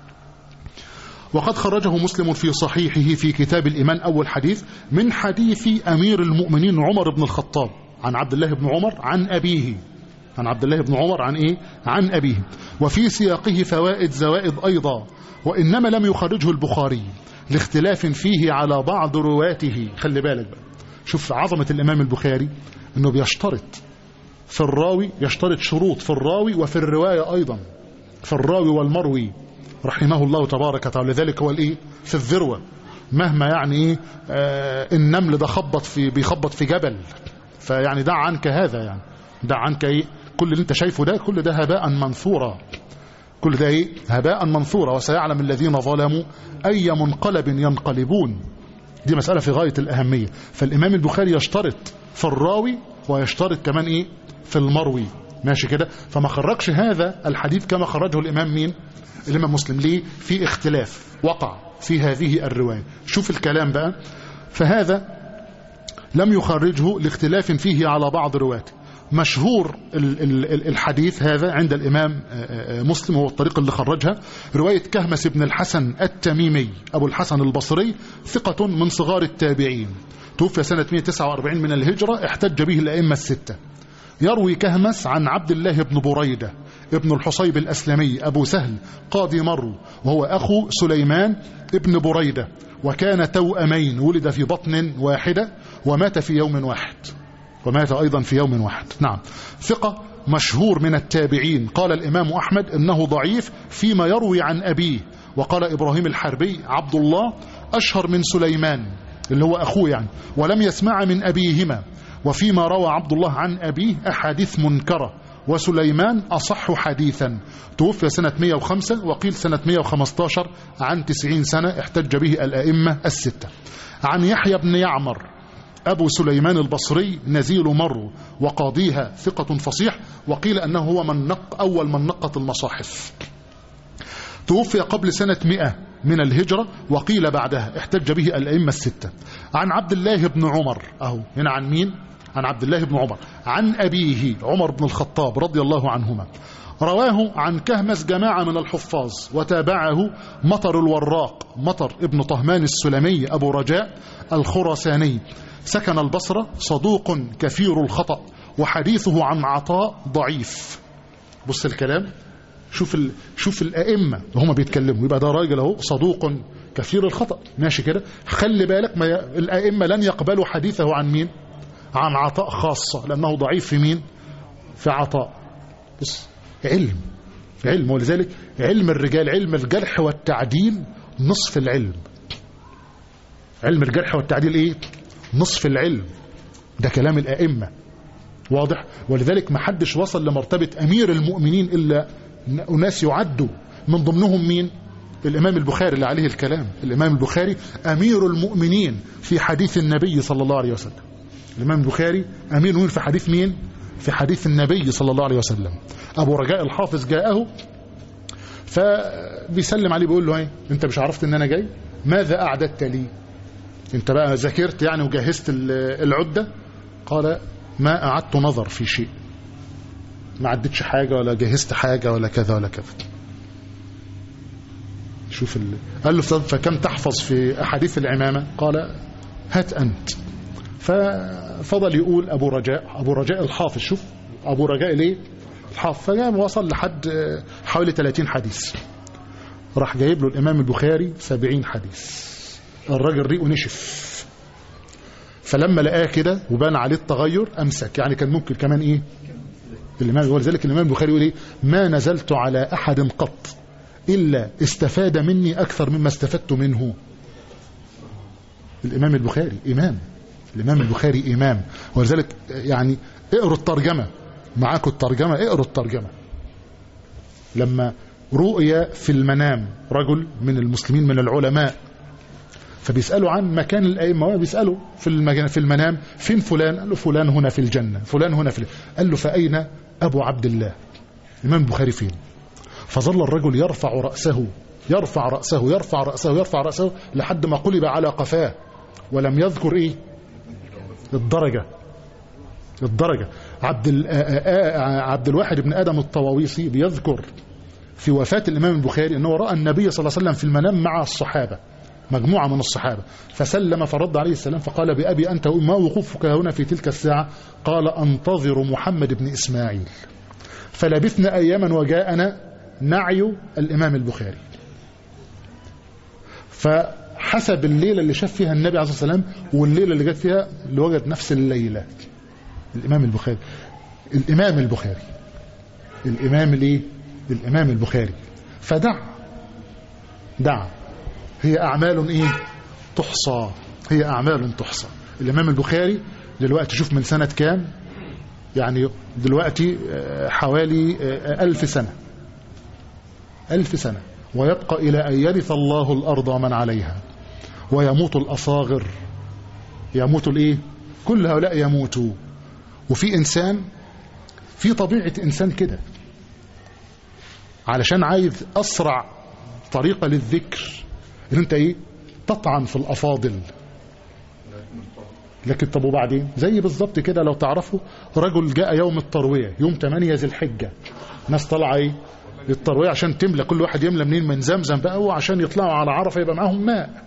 وقد خرجه مسلم في صحيحه في كتاب الإيمان أول حديث من حديث أمير المؤمنين عمر بن الخطاب عن عبد الله بن عمر عن أبيه عن عبد الله بن عمر عن إيه؟ عن أبيه وفي سياقه فوائد زوائد أيضا وإنما لم يخرجه البخاري لاختلاف فيه على بعض رواته خلي بالك بقى شوف عظمة الإمام البخاري أنه بيشترط في الراوي يشترط شروط في الراوي وفي الرواية أيضا في الراوي والمروي رحمه الله تبارك وتعالى لذلك هو الايه في الذروة مهما يعني ايه آه النمل ده خبط في بيخبط في جبل فيعني دع عنك هذا يعني دع عنك ايه كل اللي انت شايفه ده كل ده هباء منثورا كل ده ايه هباء منثورا وسيعلم الذين ظلموا اي منقلب ينقلبون دي مسألة في غاية الأهمية فالإمام البخاري يشترط في الراوي ويشترط كمان إيه في المروي ماشي كده فما خرجش هذا الحديث كما خرجه الإمام مين الإمام مسلم ليه في اختلاف وقع في هذه الرواية شوف الكلام بقى فهذا لم يخرجه لاختلاف فيه على بعض رواته مشهور ال- ال- الحديث هذا عند الإمام آه، آه، مسلم هو الطريق اللي خرجها رواية كهمس بن الحسن التميمي أبو الحسن البصري ثقة من صغار التابعين توفي سنة 149 من الهجرة احتج به الأئمة الستة يروي كهمس عن عبد الله بن بريدة ابن الحصيب الأسلمي أبو سهل قاضي مرو وهو أخو سليمان ابن بريدة وكان توأمين ولد في بطن واحدة ومات في يوم واحد ومات أيضا في يوم واحد نعم ثقة مشهور من التابعين قال الإمام أحمد إنه ضعيف فيما يروي عن أبيه وقال إبراهيم الحربي عبد الله أشهر من سليمان اللي هو أخوه يعني ولم يسمع من أبيهما وفيما روى عبد الله عن أبيه أحاديث منكرة وسليمان أصح حديثا توفي سنة 105 وقيل سنة 115 عن 90 سنة احتج به الأئمة الستة عن يحيى بن يعمر أبو سليمان البصري نزيل مرو وقاضيها ثقة فصيح وقيل أنه هو من نق أول من نقط المصاحف توفي قبل سنة مئة من الهجرة وقيل بعدها احتج به الأئمة الستة عن عبد الله بن عمر أهو هنا عن مين؟ عن عبد الله بن عمر عن أبيه عمر بن الخطاب رضي الله عنهما رواه عن كهمس جماعة من الحفاظ وتابعه مطر الوراق مطر ابن طهمان السلمي أبو رجاء الخرساني سكن البصرة صدوق كثير الخطأ وحديثه عن عطاء ضعيف بص الكلام شوف ال... شوف الأئمة وهم بيتكلموا يبقى ده راجل اهو صدوق كثير الخطأ ماشي كده خلي بالك ما ي... الأئمة لن يقبلوا حديثه عن مين عن عطاء خاصة لأنه ضعيف في مين في عطاء بص علم علم ولذلك علم الرجال علم الجرح والتعديل نصف العلم علم الجرح والتعديل ايه نصف العلم ده كلام الأئمة واضح ولذلك ما حدش وصل لمرتبة أمير المؤمنين إلا أناس يعدوا من ضمنهم مين الإمام البخاري اللي عليه الكلام الإمام البخاري أمير المؤمنين في حديث النبي صلى الله عليه وسلم الإمام البخاري أمير المؤمنين في حديث مين في حديث النبي صلى الله عليه وسلم أبو رجاء الحافظ جاءه فبيسلم عليه بيقول له ايه انت مش عرفت ان انا جاي ماذا اعددت لي انت بقى ذاكرت يعني وجهزت العدة قال ما أعدت نظر في شيء ما عدتش حاجة ولا جهزت حاجة ولا كذا ولا كذا شوف ال... قال له فكم تحفظ في أحاديث العمامة قال هات أنت ففضل يقول أبو رجاء أبو رجاء الحافظ شوف أبو رجاء ليه الحافظ فجاء وصل لحد حوالي 30 حديث راح جايب له الإمام البخاري 70 حديث الراجل ريقه نشف فلما لقاه كده وبان عليه التغير امسك يعني كان ممكن كمان ايه الامام ولذلك الامام البخاري يقول ايه ما نزلت على احد قط الا استفاد مني اكثر مما استفدت منه الامام البخاري امام الامام البخاري امام ولذلك يعني اقروا الترجمه معاكم الترجمه اقروا الترجمه لما رؤيا في المنام رجل من المسلمين من العلماء فبيسألوا عن مكان الأئمة بيسألوا في المجان في المنام فين فلان قال له فلان هنا في الجنة فلان هنا في قال له فأين أبو عبد الله الإمام البخاري فين فظل الرجل يرفع رأسه يرفع رأسه يرفع رأسه يرفع رأسه لحد ما قلب على قفاه ولم يذكر إيه الدرجة الدرجة عبد ال- آ- آ- آ- عبد الواحد بن ادم الطواويسي بيذكر في وفاة الامام البخاري انه راى النبي صلى الله عليه وسلم في المنام مع الصحابه مجموعه من الصحابه فسلم فرد عليه السلام فقال بابي انت ما وقوفك هنا في تلك الساعه قال انتظر محمد بن اسماعيل فلبثنا اياما وجاءنا نعي الامام البخاري فحسب الليله اللي شاف فيها النبي عليه الصلاه والسلام والليله اللي جت فيها اللي وجد نفس الليله الامام البخاري الامام البخاري الامام الايه الامام البخاري فدع دع هي اعمال ايه تحصى هي اعمال تحصى الامام البخاري دلوقتي شوف من سنه كام يعني دلوقتي آه، حوالي آه، ألف سنة ألف سنة ويبقى إلى أن يرث الله الأرض ومن عليها ويموت الأصاغر يموت الإيه كل هؤلاء يموتوا وفي إنسان في طبيعة إنسان كده علشان عايز أسرع طريقة للذكر إن أنت إيه تطعن في الأفاضل لكن طب وبعدين زي بالظبط كده لو تعرفوا رجل جاء يوم التروية يوم 8 ذي الحجة ناس طالعه ايه التروية عشان تملى كل واحد يملى منين من زمزم بقى وعشان يطلعوا على عرفة يبقى معاهم ماء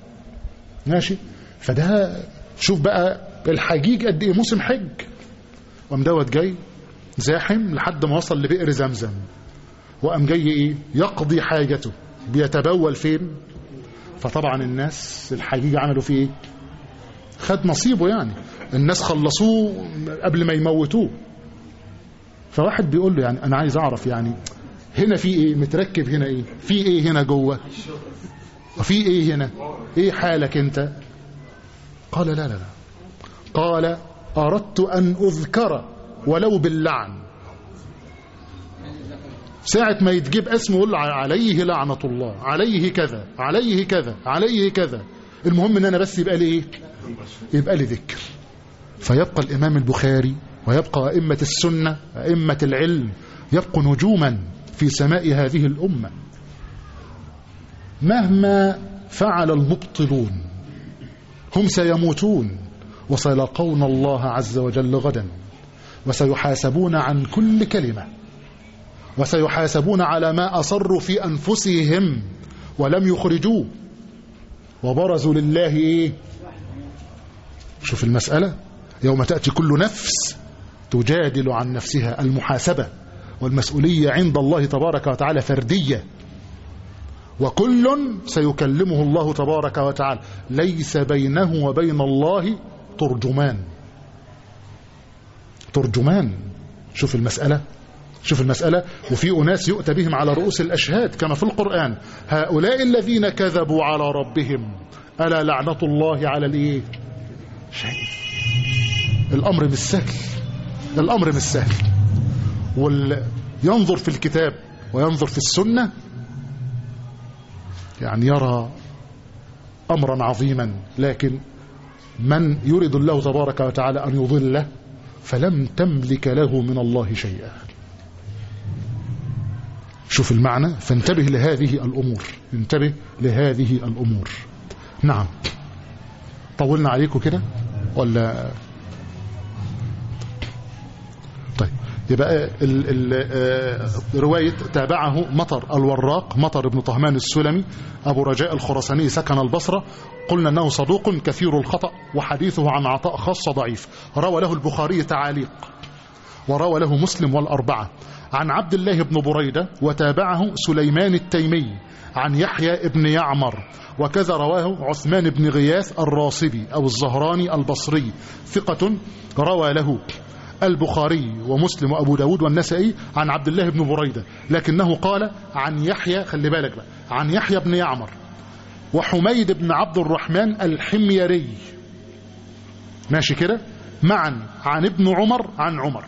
ماشي فده شوف بقى الحجيج قد ايه موسم حج وقام دوت جاي زاحم لحد ما وصل لبئر زمزم وقام جاي ايه يقضي حاجته بيتبول فين فطبعا الناس الحجيج عملوا فيه ايه خد نصيبه يعني الناس خلصوه قبل ما يموتوه فواحد بيقول له يعني انا عايز اعرف يعني هنا في ايه متركب هنا ايه في ايه هنا جوه في ايه هنا ايه حالك انت قال لا لا لا قال اردت ان اذكر ولو باللعن ساعة ما يتجيب اسمه يقول عليه لعنة الله عليه كذا عليه كذا عليه كذا المهم ان انا بس يبقى لي ايه يبقى لي ذكر فيبقى الامام البخاري ويبقى ائمة السنة ائمة العلم يبقوا نجوما في سماء هذه الامة مهما فعل المبطلون هم سيموتون وسيلقون الله عز وجل غدا وسيحاسبون عن كل كلمة وسيحاسبون على ما أصروا في أنفسهم ولم يخرجوه وبرزوا لله إيه شوف المسألة يوم تأتي كل نفس تجادل عن نفسها المحاسبة والمسؤولية عند الله تبارك وتعالى فردية وكل سيكلمه الله تبارك وتعالى ليس بينه وبين الله ترجمان ترجمان شوف المسألة شوف المسألة وفي أناس يؤتى بهم على رؤوس الأشهاد كما في القرآن هؤلاء الذين كذبوا على ربهم ألا لعنة الله على الإيه شايف الأمر مش سهل الأمر مش سهل وينظر في الكتاب وينظر في السنة يعني يرى أمرا عظيما لكن من يريد الله تبارك وتعالى أن يضله فلم تملك له من الله شيئا شوف المعنى فانتبه لهذه الأمور انتبه لهذه الأمور نعم طولنا عليكم كده ولا طيب يبقى ال ال رواية تابعه مطر الوراق مطر بن طهمان السلمي أبو رجاء الخرساني سكن البصرة قلنا أنه صدوق كثير الخطأ وحديثه عن عطاء خاصة ضعيف روى له البخاري تعاليق وروى له مسلم والأربعة عن عبد الله بن بريدة وتابعه سليمان التيمي عن يحيى بن يعمر وكذا رواه عثمان بن غياث الراصبي أو الزهراني البصري ثقة روى له البخاري ومسلم وأبو داود والنسائي عن عبد الله بن بريدة لكنه قال عن يحيى خلي بالك بقى عن يحيى بن يعمر وحميد بن عبد الرحمن الحميري ماشي كده معا عن ابن عمر عن عمر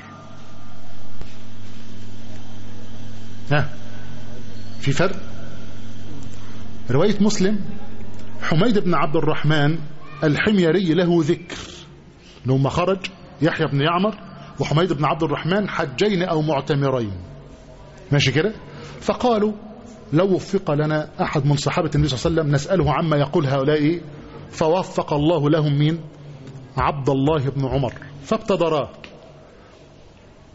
ها في فرق رواية مسلم حميد بن عبد الرحمن الحميري له ذكر لما خرج يحيى بن يعمر وحميد بن عبد الرحمن حجين أو معتمرين ماشي كده فقالوا لو وفق لنا أحد من صحابة النبي صلى الله عليه وسلم نسأله عما يقول هؤلاء فوفق الله لهم مين عبد الله بن عمر فابتدراه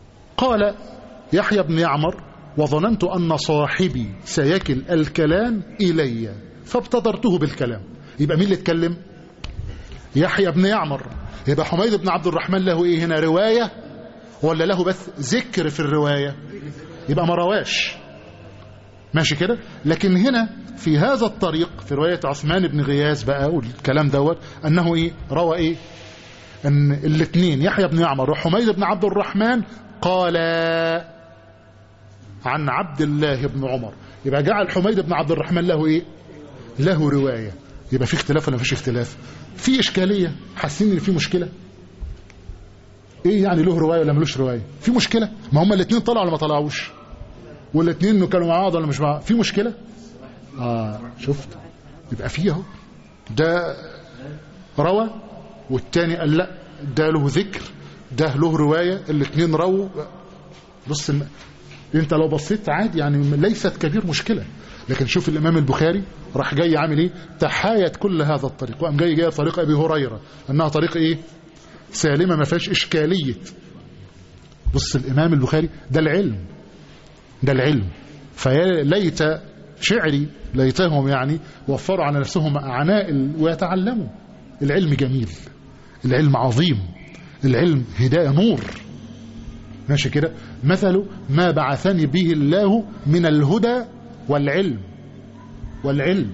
قال يحيى بن يعمر وظننت أن صاحبي سيكل الكلام إلي فابتدرته بالكلام يبقى مين اللي اتكلم يحيى بن يعمر يبقى حميد بن عبد الرحمن له ايه هنا رواية ولا له بس ذكر في الرواية يبقى ما رواش ماشي كده لكن هنا في هذا الطريق في رواية عثمان بن غياث بقى والكلام دوت أنه إيه روى إيه أن الاثنين يحيى بن يعمر وحميد بن عبد الرحمن قال عن عبد الله بن عمر يبقى جعل حميد بن عبد الرحمن له إيه له رواية يبقى في اختلاف ولا مفيش اختلاف في إشكالية حاسين إن في مشكلة إيه يعني له رواية ولا ملوش رواية في مشكلة ما هما الاثنين طلعوا ولا ما طلعوش والاثنين كانوا مع بعض ولا مش مع بعض في مشكلة آه شفت يبقى فيه اهو ده روى والتاني قال لا ده له ذكر ده له رواية الاثنين رووا بص الم... انت لو بصيت عادي يعني ليست كبير مشكلة لكن شوف الامام البخاري راح جاي عامل ايه تحايت كل هذا الطريق وقام جاي جاي طريق ابي هريرة انها طريق ايه سالمة ما فيهاش اشكالية بص الامام البخاري ده العلم ده العلم فيا ليت شعري ليتهم يعني وفروا على نفسهم عناء ويتعلموا العلم جميل العلم عظيم العلم هداية نور ماشي كده مثل ما بعثني به الله من الهدى والعلم والعلم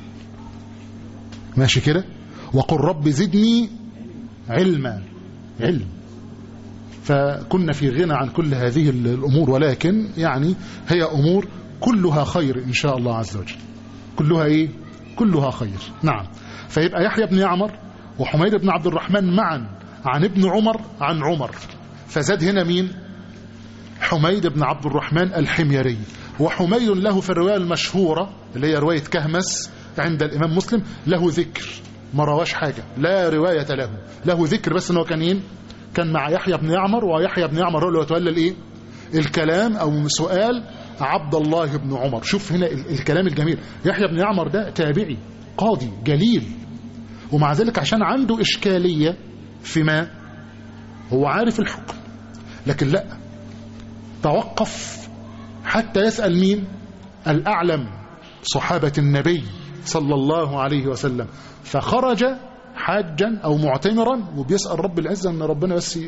ماشي كده وقل رب زدني علما علم فكنا في غنى عن كل هذه الأمور ولكن يعني هي أمور كلها خير إن شاء الله عز وجل كلها إيه كلها خير نعم فيبقى يحيى بن يعمر وحميد بن عبد الرحمن معا عن ابن عمر عن عمر فزاد هنا مين حميد بن عبد الرحمن الحميري وحميد له في الرواية المشهورة اللي هي رواية كهمس عند الإمام مسلم له ذكر ما رواش حاجة لا رواية له له ذكر بس انه كان ايه كان مع يحيى بن يعمر ويحيى بن يعمر هو اللي يتولى الايه الكلام او سؤال عبد الله بن عمر شوف هنا الكلام الجميل يحيى بن يعمر ده تابعي قاضي جليل ومع ذلك عشان عنده إشكالية فيما هو عارف الحكم لكن لا توقف حتى يسأل مين الأعلم صحابة النبي صلى الله عليه وسلم فخرج حاجا أو معتمرا وبيسأل رب العزة أن ربنا بس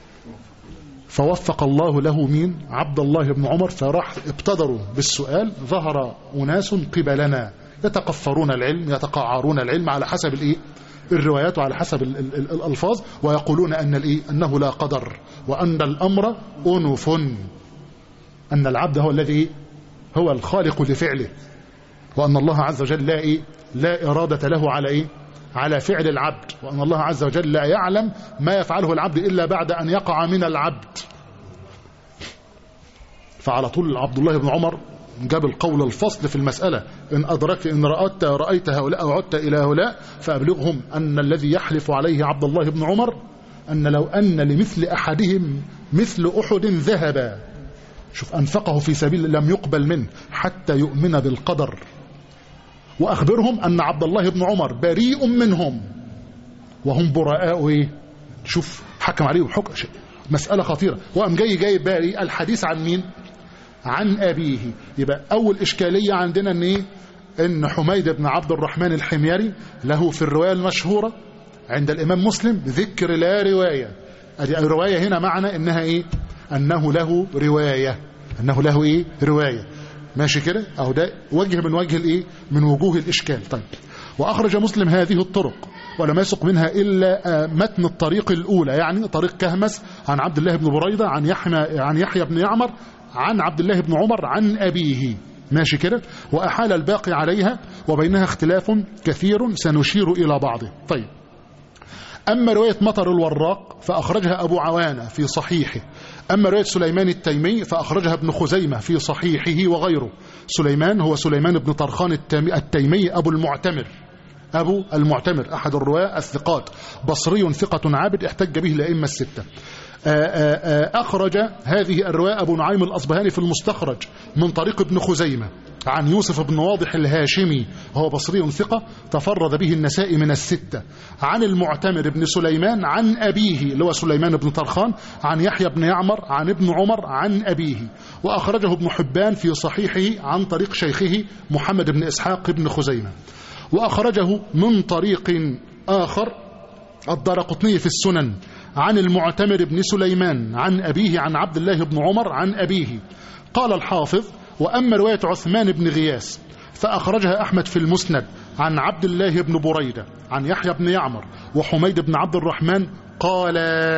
فوفق الله له مين عبد الله بن عمر فراح ابتدروا بالسؤال ظهر أناس قبلنا يتقفرون العلم يتقعرون العلم على حسب الايه الروايات وعلى حسب ال ال ال الألفاظ ويقولون أن الإيه أنه لا قدر وأن الأمر أنف أن العبد هو الذي هو الخالق لفعله وأن الله عز وجل لا إيه لا إرادة له على إيه على فعل العبد وأن الله عز وجل لا يعلم ما يفعله العبد إلا بعد أن يقع من العبد فعلى طول عبد الله بن عمر جاب القول الفصل في المسألة إن أدركت إن رأت رأيت هؤلاء أو عدت إلى هؤلاء فأبلغهم أن الذي يحلف عليه عبد الله بن عمر أن لو أن لمثل أحدهم مثل أحد ذهبا شوف أنفقه في سبيل لم يقبل منه حتى يؤمن بالقدر وأخبرهم أن عبد الله بن عمر بريء منهم وهم براء إيه شوف حكم عليه بحكم مسألة خطيرة وأم جاي جاي باري الحديث عن مين عن أبيه يبقى أول إشكالية عندنا أن إيه أن حميد بن عبد الرحمن الحميري له في الرواية المشهورة عند الإمام مسلم ذكر لا رواية الرواية هنا معنى أنها إيه أنه له رواية أنه له إيه رواية ماشي كده أو ده وجه من وجه الإيه من وجوه الإشكال طيب وأخرج مسلم هذه الطرق ولم يسق منها إلا متن الطريق الأولى يعني طريق كهمس عن عبد الله بن بريدة عن يحيى عن يحيى بن يعمر عن عبد الله بن عمر عن أبيه ماشي كده وأحال الباقي عليها وبينها اختلاف كثير سنشير إلى بعضه طيب أما رواية مطر الوراق فأخرجها أبو عوانة في صحيحه أما رواية سليمان التيمي فأخرجها ابن خزيمة في صحيحه وغيره سليمان هو سليمان بن طرخان التيمي أبو المعتمر أبو المعتمر أحد الرواة الثقات بصري ثقة عابد احتج به الأئمة الستة أخرج هذه الرواية أبو نعيم الأصبهاني في المستخرج من طريق ابن خزيمة عن يوسف بن واضح الهاشمي هو بصري ثقة تفرد به النساء من الستة عن المعتمر بن سليمان عن أبيه اللي هو سليمان بن طرخان عن يحيى بن يعمر عن ابن عمر عن أبيه وأخرجه ابن حبان في صحيحه عن طريق شيخه محمد بن إسحاق بن خزيمة وأخرجه من طريق آخر الدرقطني في السنن عن المعتمر بن سليمان عن أبيه عن عبد الله بن عمر عن أبيه قال الحافظ وأما رواية عثمان بن غياس فأخرجها أحمد في المسند عن عبد الله بن بريدة عن يحيى بن يعمر وحميد بن عبد الرحمن قال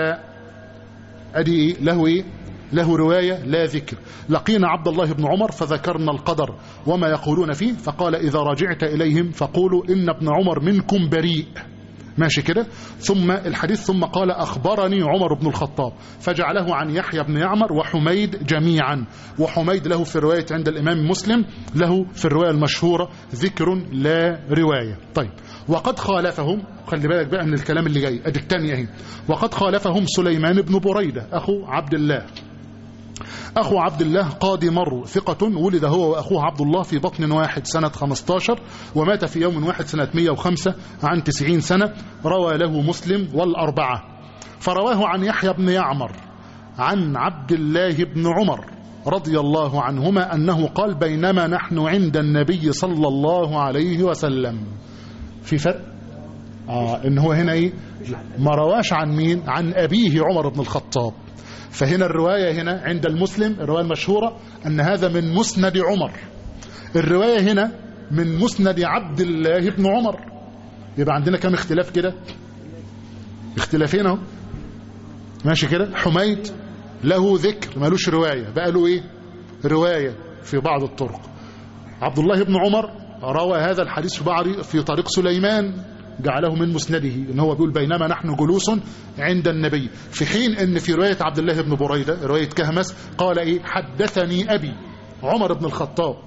أدي إيه؟ له إيه له رواية لا ذكر لقينا عبد الله بن عمر فذكرنا القدر وما يقولون فيه فقال إذا رجعت إليهم فقولوا إن ابن عمر منكم بريء ماشي كده ثم الحديث ثم قال أخبرني عمر بن الخطاب فجعله عن يحيى بن يعمر وحميد جميعا وحميد له في الرواية عند الإمام مسلم له في الرواية المشهورة ذكر لا رواية طيب وقد خالفهم خلي بالك بقى من الكلام اللي جاي ادي الثانيه اهي وقد خالفهم سليمان بن بريدة أخو عبد الله أخو عبد الله قاضي مر ثقة ولد هو وأخوه عبد الله في بطن واحد سنة 15 ومات في يوم واحد سنة 105 عن 90 سنة روى له مسلم والأربعة فرواه عن يحيى بن يعمر عن عبد الله بن عمر رضي الله عنهما أنه قال بينما نحن عند النبي صلى الله عليه وسلم في فرق آه إن هو هنا إيه ما رواش عن مين عن أبيه عمر بن الخطاب فهنا الرواية هنا عند المسلم الرواية المشهورة أن هذا من مسند عمر الرواية هنا من مسند عبد الله بن عمر يبقى عندنا كم اختلاف كده اختلافين اهو ماشي كده حميد له ذكر مالوش رواية بقى له ايه رواية في بعض الطرق عبد الله بن عمر روى هذا الحديث في بعض في طريق سليمان جعله من مسنده ان هو بيقول بينما نحن جلوس عند النبي في حين ان في رواية عبد الله بن بريدة رواية كهمس قال ايه حدثني ابي عمر بن الخطاب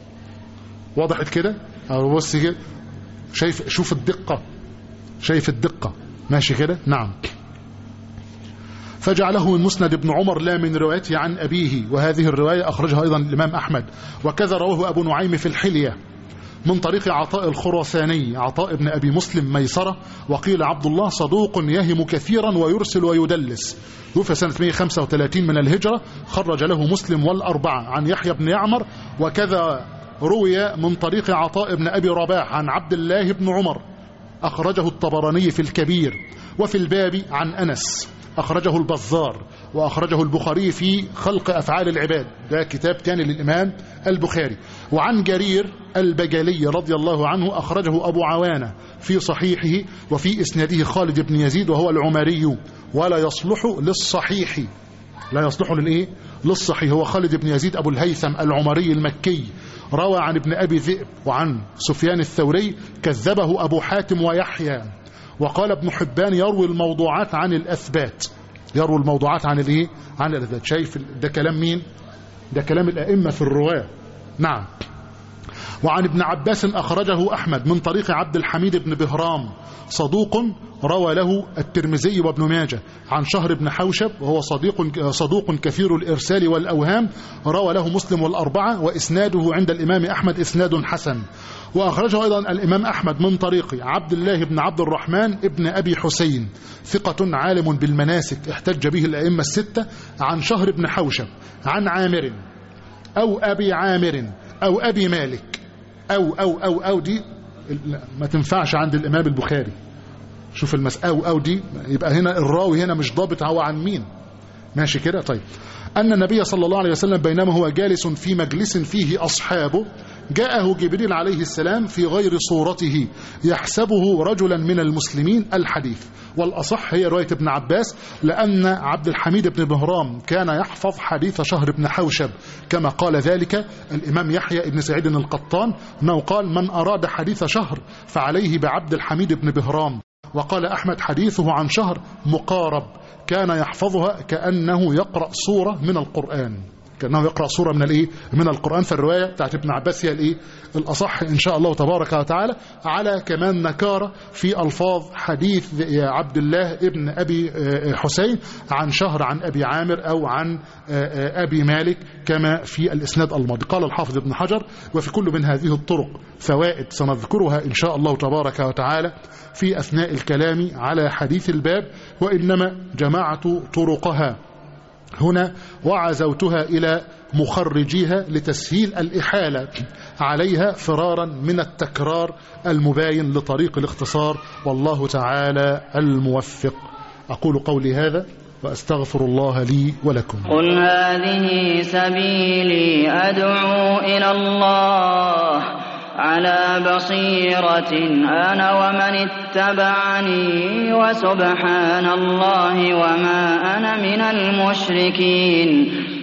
وضحت كده او بص كده شايف شوف الدقة شايف الدقة ماشي كده نعم فجعله من مسند ابن عمر لا من روايته عن أبيه وهذه الرواية أخرجها أيضا الإمام أحمد وكذا رواه أبو نعيم في الحلية من طريق عطاء الخراساني عطاء ابن أبي مسلم ميسرة وقيل عبد الله صدوق يهم كثيرا ويرسل ويدلس توفي سنة 135 من الهجرة خرج له مسلم والأربعة عن يحيى بن يعمر وكذا روي من طريق عطاء بن أبي رباح عن عبد الله بن عمر أخرجه الطبراني في الكبير وفي الباب عن أنس أخرجه البزار وأخرجه البخاري في خلق أفعال العباد ده كتاب تاني للإمام البخاري وعن جرير البجلي رضي الله عنه أخرجه أبو عوانة في صحيحه وفي إسناده خالد بن يزيد وهو العمري ولا يصلح للصحيح لا يصلح للإيه؟ للصحيح هو خالد بن يزيد أبو الهيثم العمري المكي روى عن ابن أبي ذئب وعن سفيان الثوري كذبه أبو حاتم ويحيى وقال ابن حبان يروي الموضوعات عن الأثبات يروي الموضوعات عن الايه عن الأثبات شايف ده كلام مين ده كلام الأئمة في الرواة نعم وعن ابن عباس أخرجه أحمد من طريق عبد الحميد بن بهرام صدوق روى له الترمذي وابن ماجه عن شهر بن حوشب وهو صديق صدوق كثير الإرسال والأوهام روى له مسلم والأربعة وإسناده عند الإمام أحمد إسناد حسن وأخرجه أيضا الإمام أحمد من طريق عبد الله بن عبد الرحمن ابن أبي حسين ثقة عالم بالمناسك احتج به الأئمة الستة عن شهر بن حوشب عن عامر أو أبي عامر أو أبي مالك أو أو أو أو دي ما تنفعش عند الإمام البخاري شوف المسألة أو أو دي يبقى هنا الراوي هنا مش ضابط هو عن مين ماشي كده طيب أن النبي صلى الله عليه وسلم بينما هو جالس في مجلس فيه أصحابه جاءه جبريل عليه السلام في غير صورته يحسبه رجلا من المسلمين الحديث والأصح هي رواية ابن عباس لأن عبد الحميد بن بهرام كان يحفظ حديث شهر بن حوشب كما قال ذلك الإمام يحيى بن سعيد القطان أنه قال من أراد حديث شهر فعليه بعبد الحميد بن بهرام وقال أحمد حديثه عن شهر مقارب كان يحفظها كأنه يقرأ صورة من القرآن كأنه يقرأ سورة من الإيه من القرآن فالرواية بتاعت ابن عباس هي الإيه الأصح إن شاء الله تبارك وتعالى على كمان نكارة في ألفاظ حديث عبد الله ابن أبي حسين عن شهر عن أبي عامر أو عن أبي مالك كما في الإسناد الماضي قال الحافظ ابن حجر وفي كل من هذه الطرق فوائد سنذكرها إن شاء الله تبارك وتعالى في أثناء الكلام على حديث الباب وإنما جمعت طرقها هنا وعزوتها إلى مخرجيها لتسهيل الإحالة عليها فرارا من التكرار المباين لطريق الاختصار والله تعالى الموفق أقول قولي هذا وأستغفر الله لي ولكم قل هذه سبيلي أدعو إلى الله على بصيرة أنا ومن اتبعني وسبحان الله وما أنا من المشركين